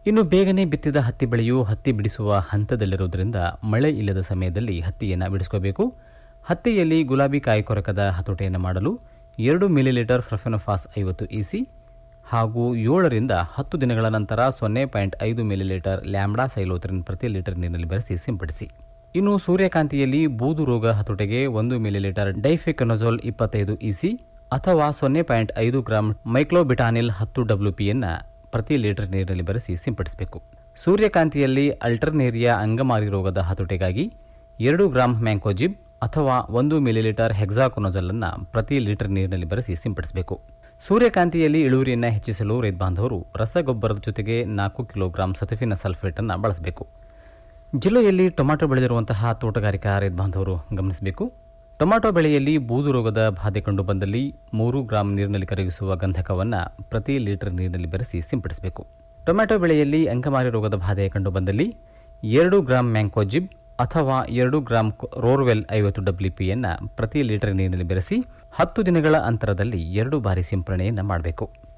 ಇನ್ನು ಬೇಗನೆ ಬಿತ್ತಿದ ಹತ್ತಿ ಬೆಳೆಯು ಹತ್ತಿ ಬಿಡಿಸುವ ಹಂತದಲ್ಲಿರುವುದರಿಂದ ಮಳೆ ಇಲ್ಲದ ಸಮಯದಲ್ಲಿ ಹತ್ತಿಯನ್ನು ಬಿಡಿಸ್ಕೋಬೇಕು ಹತ್ತಿಯಲ್ಲಿ ಗುಲಾಬಿ ಕಾಯಿ ಕೊರಕದ ಹತೋಟಿಯನ್ನು ಮಾಡಲು ಎರಡು ಮಿಲಿಲೀಟರ್ ಫ್ರಫೆನೋಫಾಸ್ ಐವತ್ತು ಇಸಿ ಹಾಗೂ ಏಳರಿಂದ ಹತ್ತು ದಿನಗಳ ನಂತರ ಸೊನ್ನೆ ಪಾಯಿಂಟ್ ಐದು ಮಿಲಿಲೀಟರ್ ಲ್ಯಾಂಬ್ಡಾ ಸೈಲೋತ್ರಿನ್ ಪ್ರತಿ ಲೀಟರ್ ನೀರಿನಲ್ಲಿ ಬೆರೆಸಿ ಸಿಂಪಡಿಸಿ ಇನ್ನು ಸೂರ್ಯಕಾಂತಿಯಲ್ಲಿ ಬೂದು ರೋಗ ಹತೋಟಿಗೆ ಒಂದು ಮಿಲಿಲೀಟರ್ ಡೈಫೆಕನಜೋಲ್ ಇಪ್ಪತ್ತೈದು ಇಸಿ ಅಥವಾ ಸೊನ್ನೆ ಪಾಯಿಂಟ್ ಐದು ಗ್ರಾಂ ಮೈಕ್ಲೋಬಿಟಾನಿಲ್ ಹತ್ತು ಡಬ್ಲ್ಯೂಪಿಯನ್ನು ಪ್ರತಿ ಲೀಟರ್ ನೀರಿನಲ್ಲಿ ಬೆರೆಸಿ ಸಿಂಪಡಿಸಬೇಕು ಸೂರ್ಯಕಾಂತಿಯಲ್ಲಿ ಅಲ್ಟರ್ನೇರಿಯಾ ಅಂಗಮಾರಿ ರೋಗದ ಹತೋಟಿಗಾಗಿ ಎರಡು ಗ್ರಾಂ ಮ್ಯಾಂಕೋಜಿಬ್ ಅಥವಾ ಒಂದು ಮಿಲಿಲೀಟರ್ ಹೆಕ್ಸಾಕೊನೋಜಲ್ ಅನ್ನು ಪ್ರತಿ ಲೀಟರ್ ನೀರಿನಲ್ಲಿ ಬೆರೆಸಿ ಸಿಂಪಡಿಸಬೇಕು ಸೂರ್ಯಕಾಂತಿಯಲ್ಲಿ ಇಳುವರಿಯನ್ನು ಹೆಚ್ಚಿಸಲು ರೈತ ಬಾಂಧವರು ರಸಗೊಬ್ಬರದ ಜೊತೆಗೆ ನಾಲ್ಕು ಕಿಲೋಗ್ರಾಂ ಸತುಫಿನ ಸಲ್ಫೇಟ್ ಅನ್ನು ಬಳಸಬೇಕು ಜಿಲ್ಲೆಯಲ್ಲಿ ಟೊಮ್ಯಾಟೊ ಬೆಳೆದಿರುವಂತಹ ತೋಟಗಾರಿಕಾ ರೈತ ಬಾಂಧವರು ಗಮನಿಸಬೇಕು ಟೊಮ್ಯಾಟೊ ಬೆಳೆಯಲ್ಲಿ ಬೂದು ರೋಗದ ಬಾಧೆ ಕಂಡು ಬಂದಲ್ಲಿ ಮೂರು ಗ್ರಾಂ ನೀರಿನಲ್ಲಿ ಕರಗಿಸುವ ಗಂಧಕವನ್ನು ಪ್ರತಿ ಲೀಟರ್ ನೀರಿನಲ್ಲಿ ಬೆರೆಸಿ ಸಿಂಪಡಿಸಬೇಕು ಟೊಮ್ಯಾಟೊ ಬೆಳೆಯಲ್ಲಿ ಅಂಕಮಾರಿ ರೋಗದ ಬಾಧೆ ಕಂಡು ಬಂದಲ್ಲಿ ಎರಡು ಗ್ರಾಂ ಮ್ಯಾಂಕೋಜಿಬ್ ಅಥವಾ ಎರಡು ಗ್ರಾಂ ರೋರ್ವೆಲ್ ಐವತ್ತು ಡಬ್ಲ್ಯೂಪಿಯನ್ನು ಪ್ರತಿ ಲೀಟರ್ ನೀರಿನಲ್ಲಿ ಬೆರೆಸಿ ಹತ್ತು ದಿನಗಳ ಅಂತರದಲ್ಲಿ ಎರಡು ಬಾರಿ ಸಿಂಪರಣೆಯನ್ನು ಮಾಡಬೇಕು